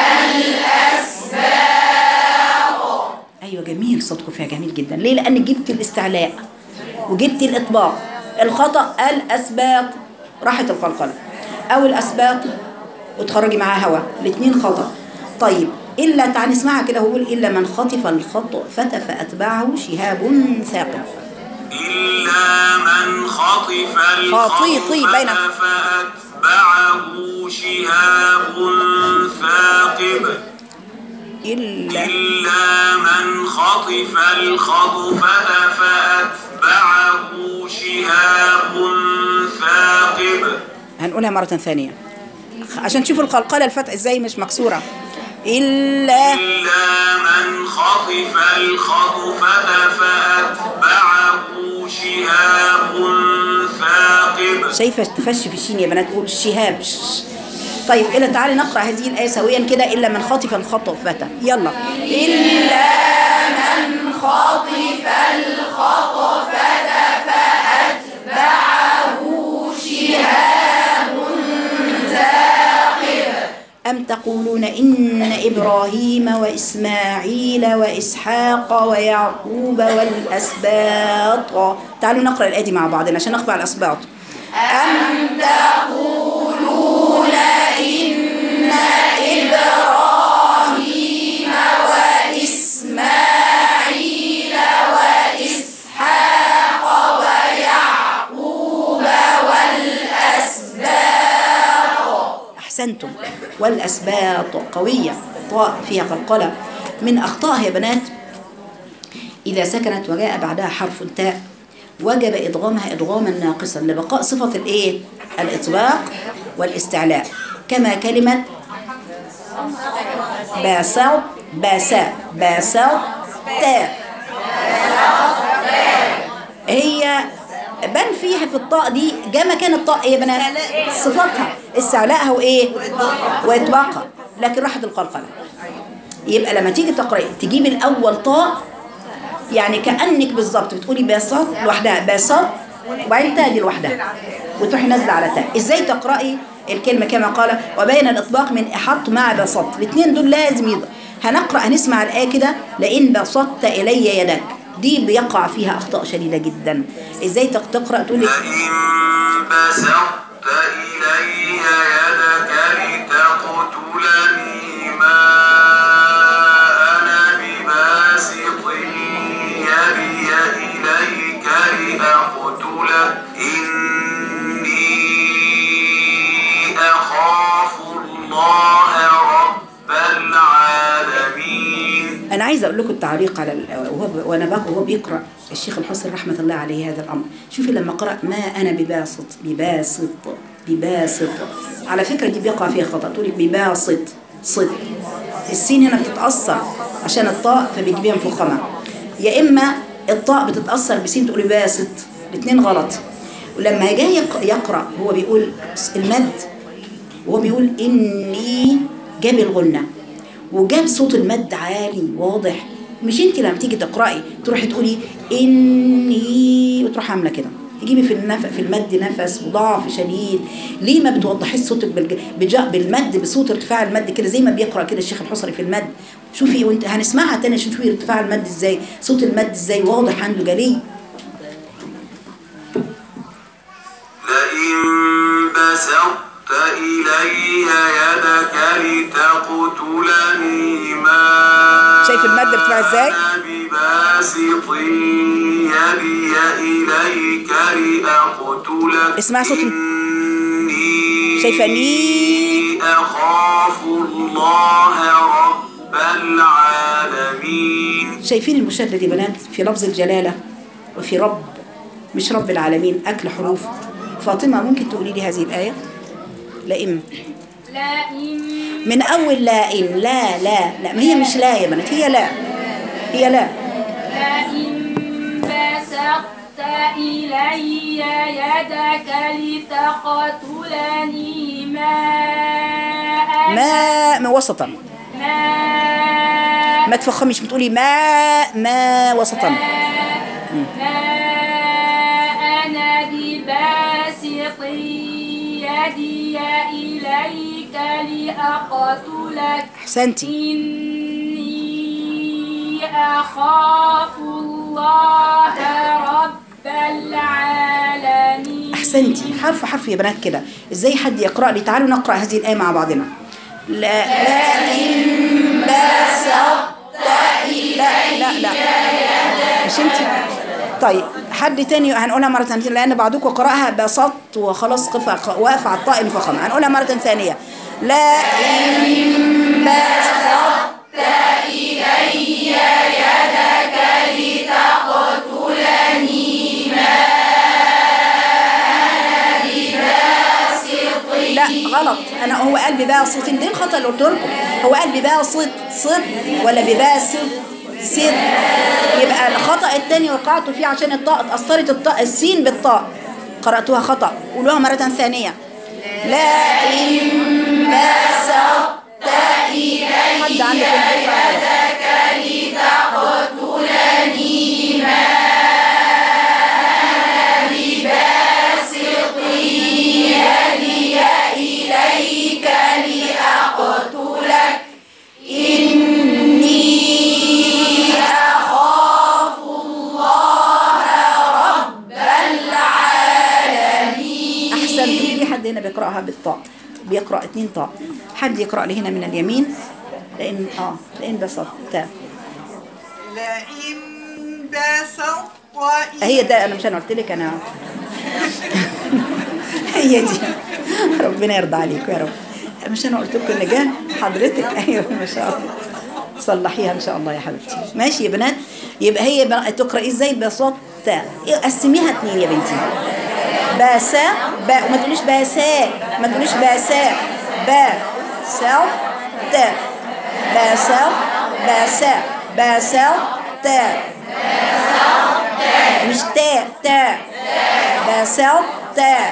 ايوه جميل صوتكم فيها جميل جدا ليه لان جبت الاستعلاء وجبت الاطباق الخطا الاسباط راحت القلقله او الاسباط وتخرجي معاها هواء الاثنين خطا طيب الا تعالي نسمعها كده هو بيقول الا من خطف الخطفه فاتبعه شهاب ثاقب إلا من خطف خاطيطي الخطفة بينك. فأتبعه شهاب ثاقب الا إلا من خطف الخطفة فأتبعه شهاب ثاقب هنقولها مرة ثانية عشان تشوفوا القلقلة الفتح ازاي مش مكسورة إلا إلا من خطف الخطفة فأتبعه شهاب ثاقب شايفة تفشي في الشين يا بنات تقول الشهاب ش- طيب إلا تعالي نقرأ هذه الآية سويا كده إلا من خطف الخطفة يلا إلا من خطف الخطفة فأتبعه شهاب ثاقب أم تقولون إن إبراهيم وإسماعيل وإسحاق ويعقوب والأسباط تعالوا نقرأ الآية دي مع بعضنا عشان نقرأ الأسباط أم تقولون إن إبراهيم وإسماعيل وإسحاق ويعقوب والأسباط أحسنتم والأسباط قوية طاء فيها قلقلة من أخطائها يا بنات إذا سكنت وجاء بعدها حرف تاء وجب إدغامها إدغاما ناقصا لبقاء صفة الإيه؟ الإطباق والاستعلاء كما كلمة باسط باسا باسط تاء هي بان فيها في الطاء دي جاء مكان الطاء ايه يا بنات صفتها استعلاءها وايه واطباقها لكن راحت القلقله يبقى لما تيجي تقراي تجيب الاول طاء يعني كانك بالظبط بتقولي باسط لوحدها باسط وبعدين تاء دي لوحدها وتروحي نازله على تاء ازاي تقراي الكلمه كما قال وبين الاطباق من احط مع بسط الاثنين دول لازم يض... هنقرا هنسمع الايه كده لئن بسطت الي يدك دي بيقع فيها اخطاء شديده جدا ازاي تق- تقرا تقولي لئن بسطت إلي يدك لتقتلني ما أنا بباسط يدي إليك لأقتلك إني أخاف الله رب العالمين انا عايزه اقول لكم التعليق على ال- وهو ب- وانا بق- وهو بيقرا الشيخ الحسن رحمه الله عليه هذا الامر شوفي لما قرا ما انا بباسط بباسط بباسط على فكره دي بيقع فيها خطا تقولي بباسط صد السين هنا بتتاثر عشان الطاء فبتجيبها مفخمه يا اما الطاء بتتاثر بسين تقولي باسط الاثنين غلط ولما جاي يق- يقرا هو بيقول المد وهو بيقول إني جاب الغنة وجاب صوت المد عالي واضح مش انت لما تيجي تقرأي تروحي تقولي إني وتروحي عاملة كده تجيبي في النف... في المد نفس وضعف شديد ليه ما بتوضحيش صوتك بالج... بج... بالمد بصوت ارتفاع المد كده زي ما بيقرأ كده الشيخ الحصري في المد شوفي وانت هنسمعها تاني عشان تشوفي ارتفاع المد ازاي صوت المد ازاي واضح عنده جلي لئن بسطت إلي يدك لتقتلني ما شايف المد ارتفاع ازاي؟ أنا بباسط يدي إليك لأقتلك اسمع صوت الم- إني شايفة ني أخاف الله رب العالمين شايفين المشدد يا بنات في لفظ الجلالة وفي رب مش رب العالمين أكل حروف فاطمة ممكن تقولي لي هذه الآية لئن لئن من أول لائن لا لا لا ما هي مش لا يا بنات هي لا هي لا لئن بسطت إلي يدك لتقتلني ما أنا ما ما وسطا ما ما تفخمش بتقولي ما ما وسطا ما أنا بباسط يدي إليك لأقتلك أحسنتي إني أخاف الله رب العالمين أحسنتي حرف حرف يا بنات كده إزاي حد يقرأ لي تعالوا نقرأ هذه الآية مع بعضنا لا لئن بسطت لا لا لا مش انت طيب حد تاني هنقولها مرة ثانية لأن بعضكم قرأها بسط وخلاص قفا واقف على الطاء المفخمة هنقولها مرة ثانية لا إن بسطت إلي يدك لتقتلني ما لا غلط انا هو قال بباسط دي الخطا اللي قلت لكم هو قال بباسط صد ولا بباسط صد يبقى الخطا الثاني وقعت فيه عشان الطاء اتاثرت الطاء السين بالطاء قراتوها خطا قولوها مره ثانيه لا ان بسطت الي حد عندك يدك لتقتلني ما إليك لأقتلك يقرأها بالطاء بيقرأ اتنين طاء حد يقرأ لي هنا من اليمين لأن اه لأن بسط تاء لئن بسطت هي ده انا مش انا قلت لك انا هي دي ربنا يرضى عليك يا رب مش انا قلت لكم النجاه حضرتك ايوه ما شاء الله صلحيها ان شاء الله يا حبيبتي ماشي يا بنات يبقى هي بقى تقراي ازاي بصوت تاء قسميها اتنين يا بنتي باسا با ما تقوليش باسا ما تقوليش باسا با سا تاء باسا باسا باسا تاء مش تاء تاء باسا تاء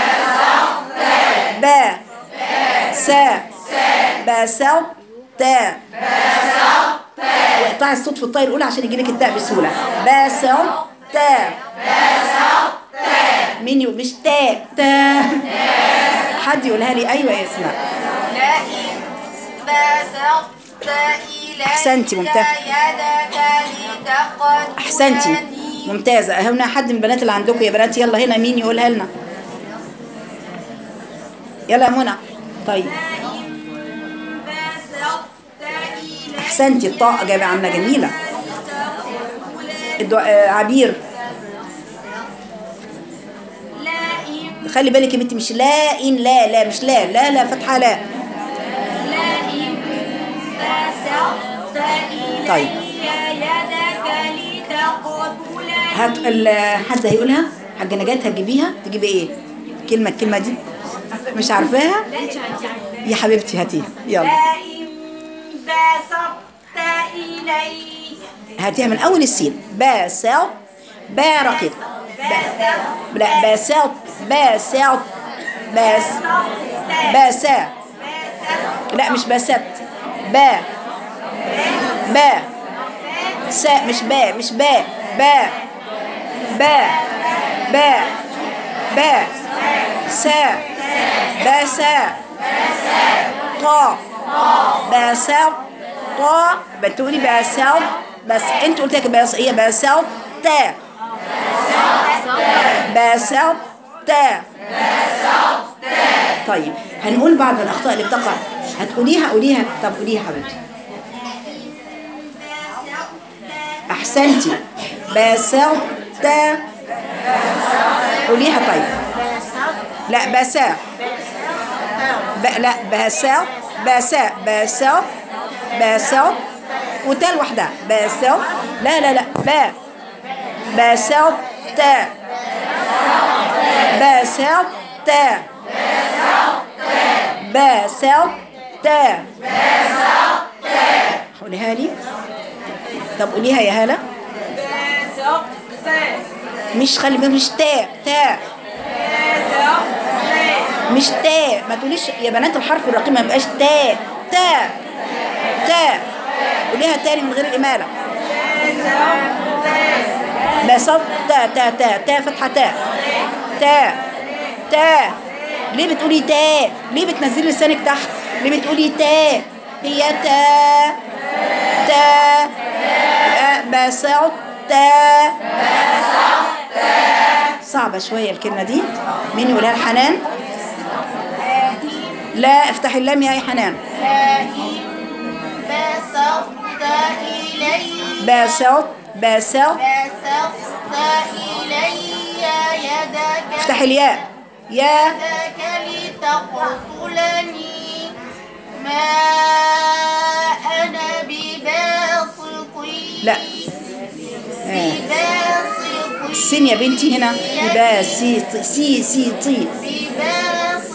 با سا باسا تاء واقطعي الصوت في الطاء الاولى عشان يجيلك التاء بسهوله باسا تاء مين يقول مش تاء تاء حد يقولها لي ايوه يا اسماء لئن بسطت إلي أحسنتي، ممتاز. يدك لتقتلني احسنتي ممتازه هنا حد من البنات اللي عندكم يا بنات يلا هنا مين يقولها لنا يلا يا منى طيب بسطت إلي احسنتي الطاء جايبه عامله جميله الدعاء آه، عبير لئن خلي بالك يا بنتي مش لا ان لا لا مش لا لا لا فتحه لا لئن بسطت إلي طيب. يدك لتقتلني هات ال- حد هيقولها حاجه نجاة هتجيبيها تجيبي ايه كلمه الكلمه دي مش عارفاها يا حبيبتي هاتيها يلا لئن بسطت إلي هاتيها من اول السين باسط بارقت ب- لا باسط باسط باس باسا لا مش باسط با با سا مش با مش با با با با با سا باسا طا باسط طا بتقولي باسط بس انت قلت لك بس هي باسط تا باسط تا طيب هنقول بعض الاخطاء اللي بتقع هتقوليها قوليها طب قوليها حبيبتي احسنتي باسط تا قوليها طيب لا باسا ب... لا باسا باسا باسا باسا وتا لوحدها باسا لا لا لا با باسا تا باسا تا باسا تا قوليها لي طب قوليها يا هالة مش خلي بالك مش تا تا مش تا ما تقوليش يا بنات الحرف الرقيق ما يبقاش تا تا تا قوليها تاني من غير الإمالة بسط تا تا تا تا فتحة تا تا تا ليه بتقولي تا ليه بتنزلي لسانك تحت ليه بتقولي تا هي تا تا آه، بسط تا صعبة شوية الكلمة دي مين يقولها الحنان لا افتحي اللام يا حنان لئن بسطت إلي باسط باسط بسطت إلي يدك افتحي الياء يا يدك لتقتلني ما أنا بباسط لا آه. بباسط السين يا بنتي هنا باسي سي سي طي بباسط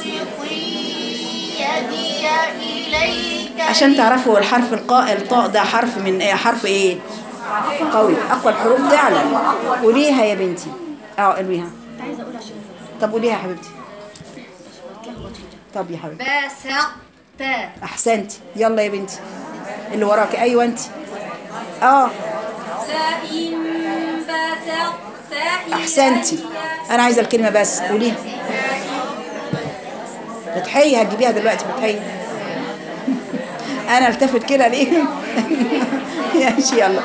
يدي إليك عشان تعرفوا الحرف القاء الطاء ده حرف من ايه حرف ايه قوي اقوى الحروف فعلا قوليها يا بنتي اه قوليها طب قوليها يا حبيبتي طب يا حبيبتي بسطت احسنتي يلا يا بنتي اللي وراك ايوه انت اه لئن بسطت احسنتي انا عايزه الكلمه بس قوليها فتحيه هتجيبيها دلوقتي فتحيه انا التفت كده ليه ماشي يلا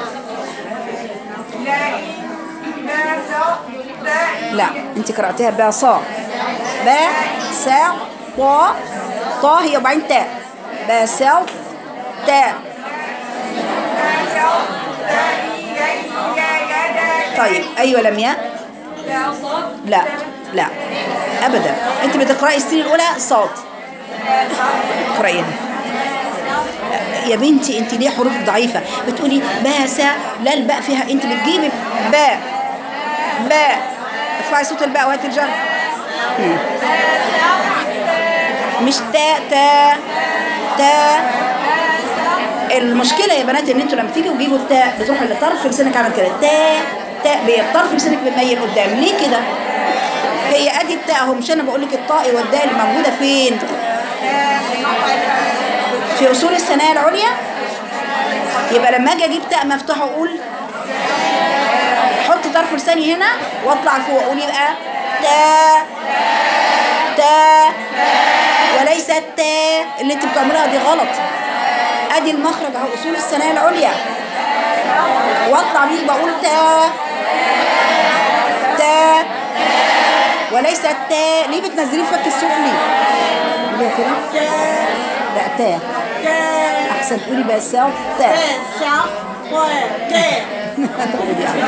لا انت قراتيها با صا با سا طا طا هي وبعدين تاء بسط تاء طيب ايوه لمياء لا لا ابدا انت بتقراي السين الاولى صاد اقرايها يا بنتي انت ليه حروف ضعيفه بتقولي باسا لا الباء فيها انت بتجيبي باء باء ارفعي صوت الباء وهاتي الجر مم. مش تاء تاء تاء المشكله يا بنات ان انتوا لما تيجوا تجيبوا التاء بتروحوا لطرف لسانك عامل كده تاء تاء بطرف لسانك بيميل قدام ليه كده هي ادي التاء اهو مش انا بقول لك الطاء والدال موجوده فين في اصول الثنايا العليا يبقى لما اجي اجيب تاء مفتوحه اقول حط طرف لساني هنا واطلع فوق اقول يبقى تاء تاء وليس التاء اللي انت بتعملها دي غلط ادي المخرج اهو اصول الثنايا العليا واطلع بيه بقول تاء تاء وليس التاء ليه بتنزليه في فك السفلي ليه كده لا تاء احسن تقولي بس تاء تاخدي يعني.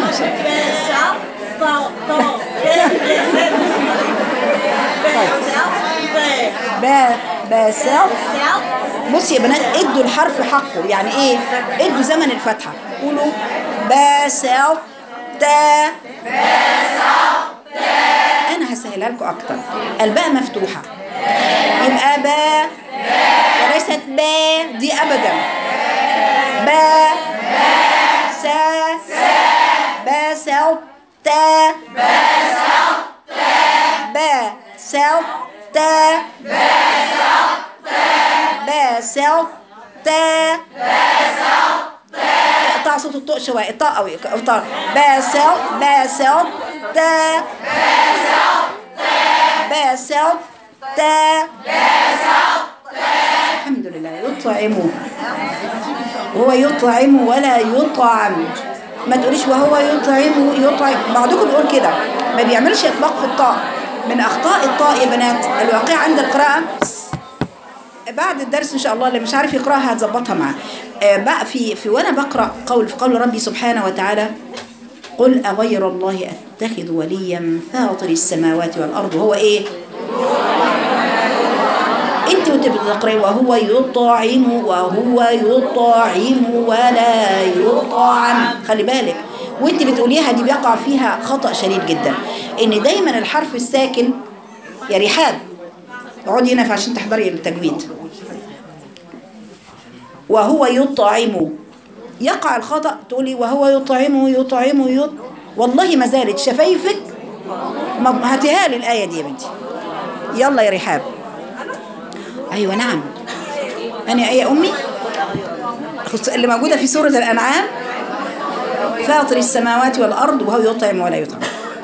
با باسط بصي يا بنات ادوا الحرف حقه يعني ايه ادوا زمن الفتحه قولوا باسط تا انا هسهلها لكم اكتر الباء مفتوحه يبقى با وليست با دي ابدا با سا باسط تا با سوت تا با سوت تا اقطع صوت الطاء شوية الطاء قوي اقطع با سوت با سوت تا با سوت تا الحمد لله يطعمه هو يطعم ولا يطعم ما تقوليش وهو يطعم يطعم بعضكم بيقول كده ما بيعملش اطلاق في الطاء من اخطاء الطاء يا بنات الواقع عند القراءه بعد الدرس ان شاء الله اللي مش عارف يقراها هتظبطها معاه آه، بقى في في وانا بقرا قول في قول ربي سبحانه وتعالى قل اغير الله اتخذ وليا فاطر السماوات والارض هو ايه انت وانت بتقرأي وهو يطعم وهو يطعم ولا يطعم خلي بالك وانت بتقوليها دي بيقع فيها خطأ شديد جدا ان دايما الحرف الساكن يا رحاب اقعدي هنا عشان تحضري التجويد وهو يطعم يقع الخطأ تقولي وهو يطعم يطعم يط والله ما زالت شفايفك ما- هاتيها لي الآية دي يا بنتي يلا يا رحاب أيوة نعم أنا أي أمي خص- اللي موجودة في سورة الأنعام فاطر السماوات والأرض وهو يطعم ولا يطعم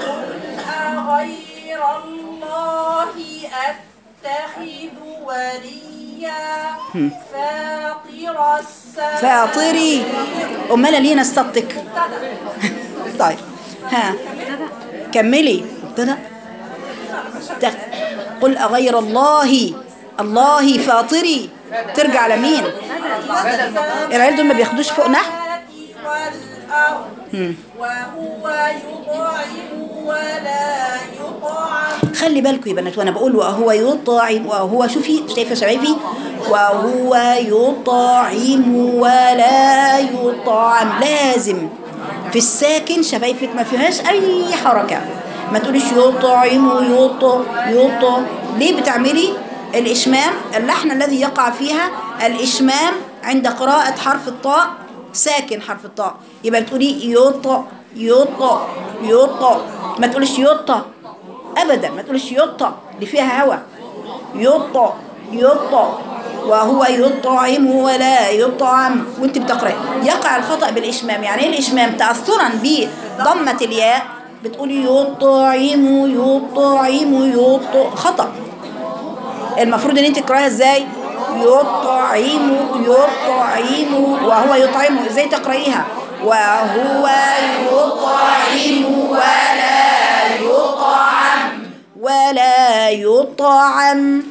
أغير الله أتخذ وليا فاطر السماوات فاطري أمال ليه نستطك طيب ها كملي ابتدى ت- قل أغير الله الله فاطري ترجع لمين العيال دول ما بياخدوش فوق نحو والأرض وهو يطعم ولا يطعم خلي بالكم يا بنات وانا بقول وهو يطعم وهو شوفي شايفه شبابي وهو يطعم ولا يطعم لازم في الساكن شفايفك ما فيهاش اي حركه ما تقوليش يطعم يط يط ليه بتعملي الاشمام اللحن الذي يقع فيها الاشمام عند قراءه حرف الطاء ساكن حرف الطاء يبقى تقولي يط يط يط ما تقوليش يط ابدا ما تقولش يطا اللي فيها هوا يطا يطا وهو يطعم ولا يطعم وانت بتقراي يقع الخطا بالاشمام يعني ايه الاشمام تاثرا بضمه الياء بتقولي يطعم يطعم يط خطا المفروض ان انت تقرايها ازاي يطعم يطعم وهو يطعم ازاي تقرايها وهو يطعم ولا يطعم ولا يطعم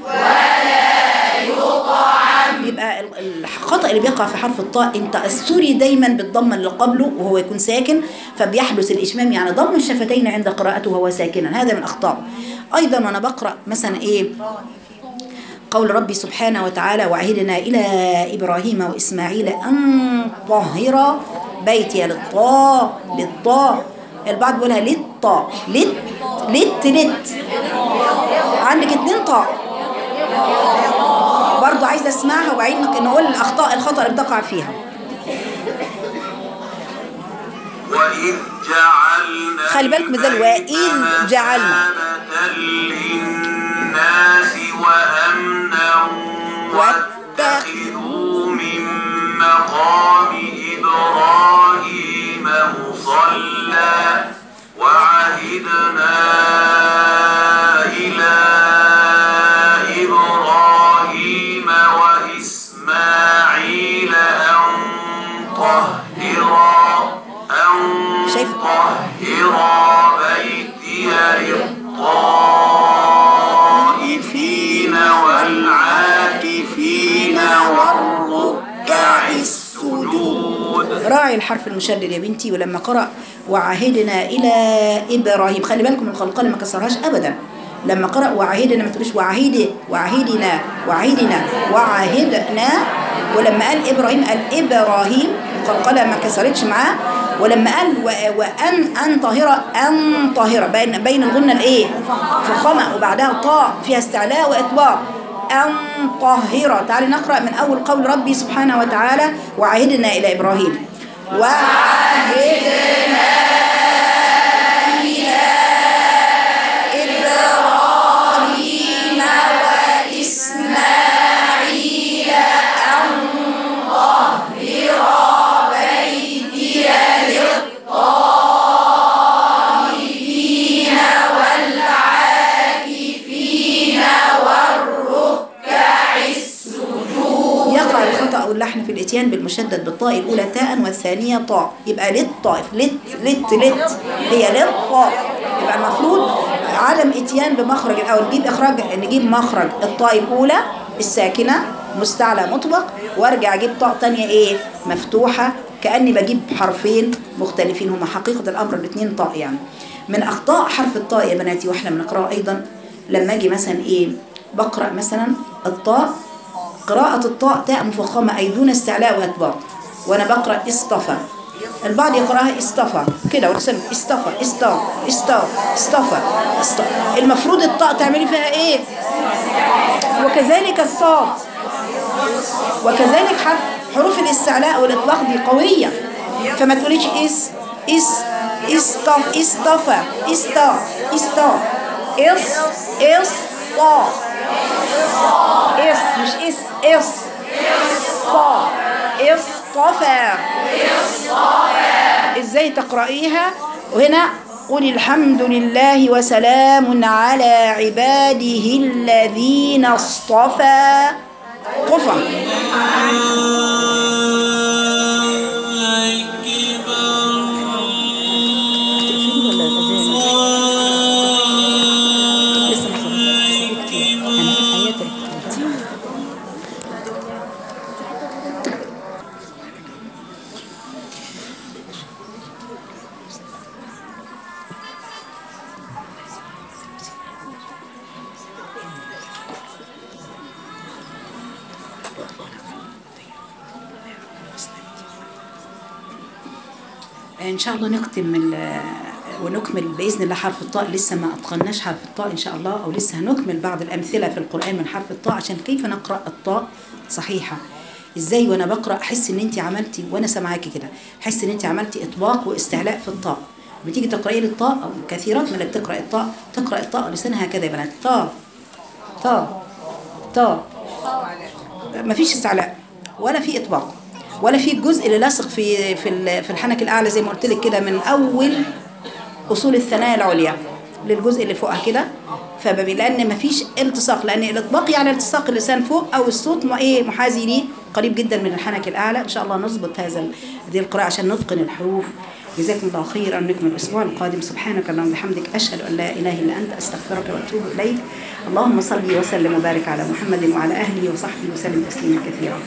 يبقى ال- الخطأ اللي بيقع في حرف الطاء انت السوري دايما بالضم اللي قبله وهو يكون ساكن فبيحدث الاشمام يعني ضم الشفتين عند قراءته وهو ساكنا هذا من اخطاء ايضا وانا بقرا مثلا ايه قول ربي سبحانه وتعالى وعهدنا إلى إبراهيم وإسماعيل أن طهر بيتي للطاء للطاء البعض بيقولها للطاء لت لت لت عندك اتنين طاء برضو عايزة اسمعها وبعيد نقول الأخطاء الخطأ اللي بتقع فيها وإذ جعلنا خلي بالكم ازاي وإذ جعلنا مثابة للناس وأمنا واتخذوا من مقام إبراهيم مصلى وعهدنا إلى إبراهيم وإسماعيل أن طهرا أن شايف طهرا بيتي للطائفين والعاكفين والركع السجود راعي الحرف المشدد يا بنتي ولما قرأ وعهدنا إلى إبراهيم خلي بالكم القلقلة ما كسرهاش أبدا لما قرأ وعهدنا ما تقولش وعهد وعهدنا وعهدنا وعهدنا ولما قال إبراهيم قال إبراهيم القلقلة ما كسرتش معاه ولما قال و- وأن أن طاهرة أن طاهرة بين بين الغنة الإيه؟ فخمة وبعدها طاء فيها استعلاء وإطباق أن طهر تعالي نقرأ من أول قول ربي سبحانه وتعالى وعهدنا إلى إبراهيم وعهدنا إلى إبراهيم وإسماعيل أن طهر بيتي للطائفين والعاكفين والركع السجود يقع الخطأ واللحن في الاتيان بالمشدد بالطاء الأولى تاء والثانية طاء يبقى للطائف لت لت لت هي للطاء يبقى المفروض عدم اتيان بمخرج الأول نجيب إخراج نجيب مخرج الطاء الأولى الساكنة مستعلى مطبق وارجع اجيب طاء تانية ايه مفتوحة كأني بجيب حرفين مختلفين هما حقيقة الأمر الاثنين طاء يعني من أخطاء حرف الطاء يا بناتي واحنا بنقرأه أيضا لما أجي مثلا إيه بقرأ مثلا الطاء قراءة الطاء تاء مفخمة أي دون استعلاء وإطباق وأنا بقرأ اصطفى البعض يقرأها اصطفى كده ورسم اصطفى اصطفى اصطفى اصطفى اصطفى المفروض الطاء تعملي فيها ايه وكذلك الصاد وكذلك حرف حروف الاستعلاء والإطلاق دي قوية فما تقوليش اس اس اصطف اصطفى استا استا اس اس طا اس مش اس اس طا اصطفى ازاي تقرأيها وهنا قل الحمد لله وسلام على عباده الذين اصطفى قفا لسه ما خلصتش كتير انا في حياتي ان شاء الله نختم ال- ونكمل باذن الله حرف الطاء لسه ما اتقناش حرف الطاء ان شاء الله او لسه هنكمل بعض الامثله في القران من حرف الطاء عشان كيف نقرا الطاء صحيحه ازاي وانا بقرا احس ان انت عملتي وانا سامعاكي كده احس ان انت عملتي اطباق واستعلاء في الطاء بتيجي تقراي لي الطاء او كثيرات من اللي بتقرا الطاء تقرا الطاء لسانها هكذا يا بنات طاء طاء طاء ما فيش استعلاء ولا في اطباق ولا في الجزء اللي لاصق في في ال- في الحنك الاعلى زي ما قلت لك كده من اول اصول الثنايا العليا للجزء اللي فوقها كده فبابي لان ما فيش التصاق لان الاطباق يعني التصاق اللسان فوق او الصوت م- ايه محاذي ليه قريب جدا من الحنك الأعلى إن شاء الله نظبط هذا ال- هذه القراءة عشان نتقن الحروف جزاكم الله خيرا نكمل الأسبوع القادم سبحانك اللهم وبحمدك أشهد أن لا إله إلا أنت أستغفرك وأتوب إليك اللهم صل وسلم وبارك على محمد وعلى أهله وصحبه وسلم تسليما كثيرا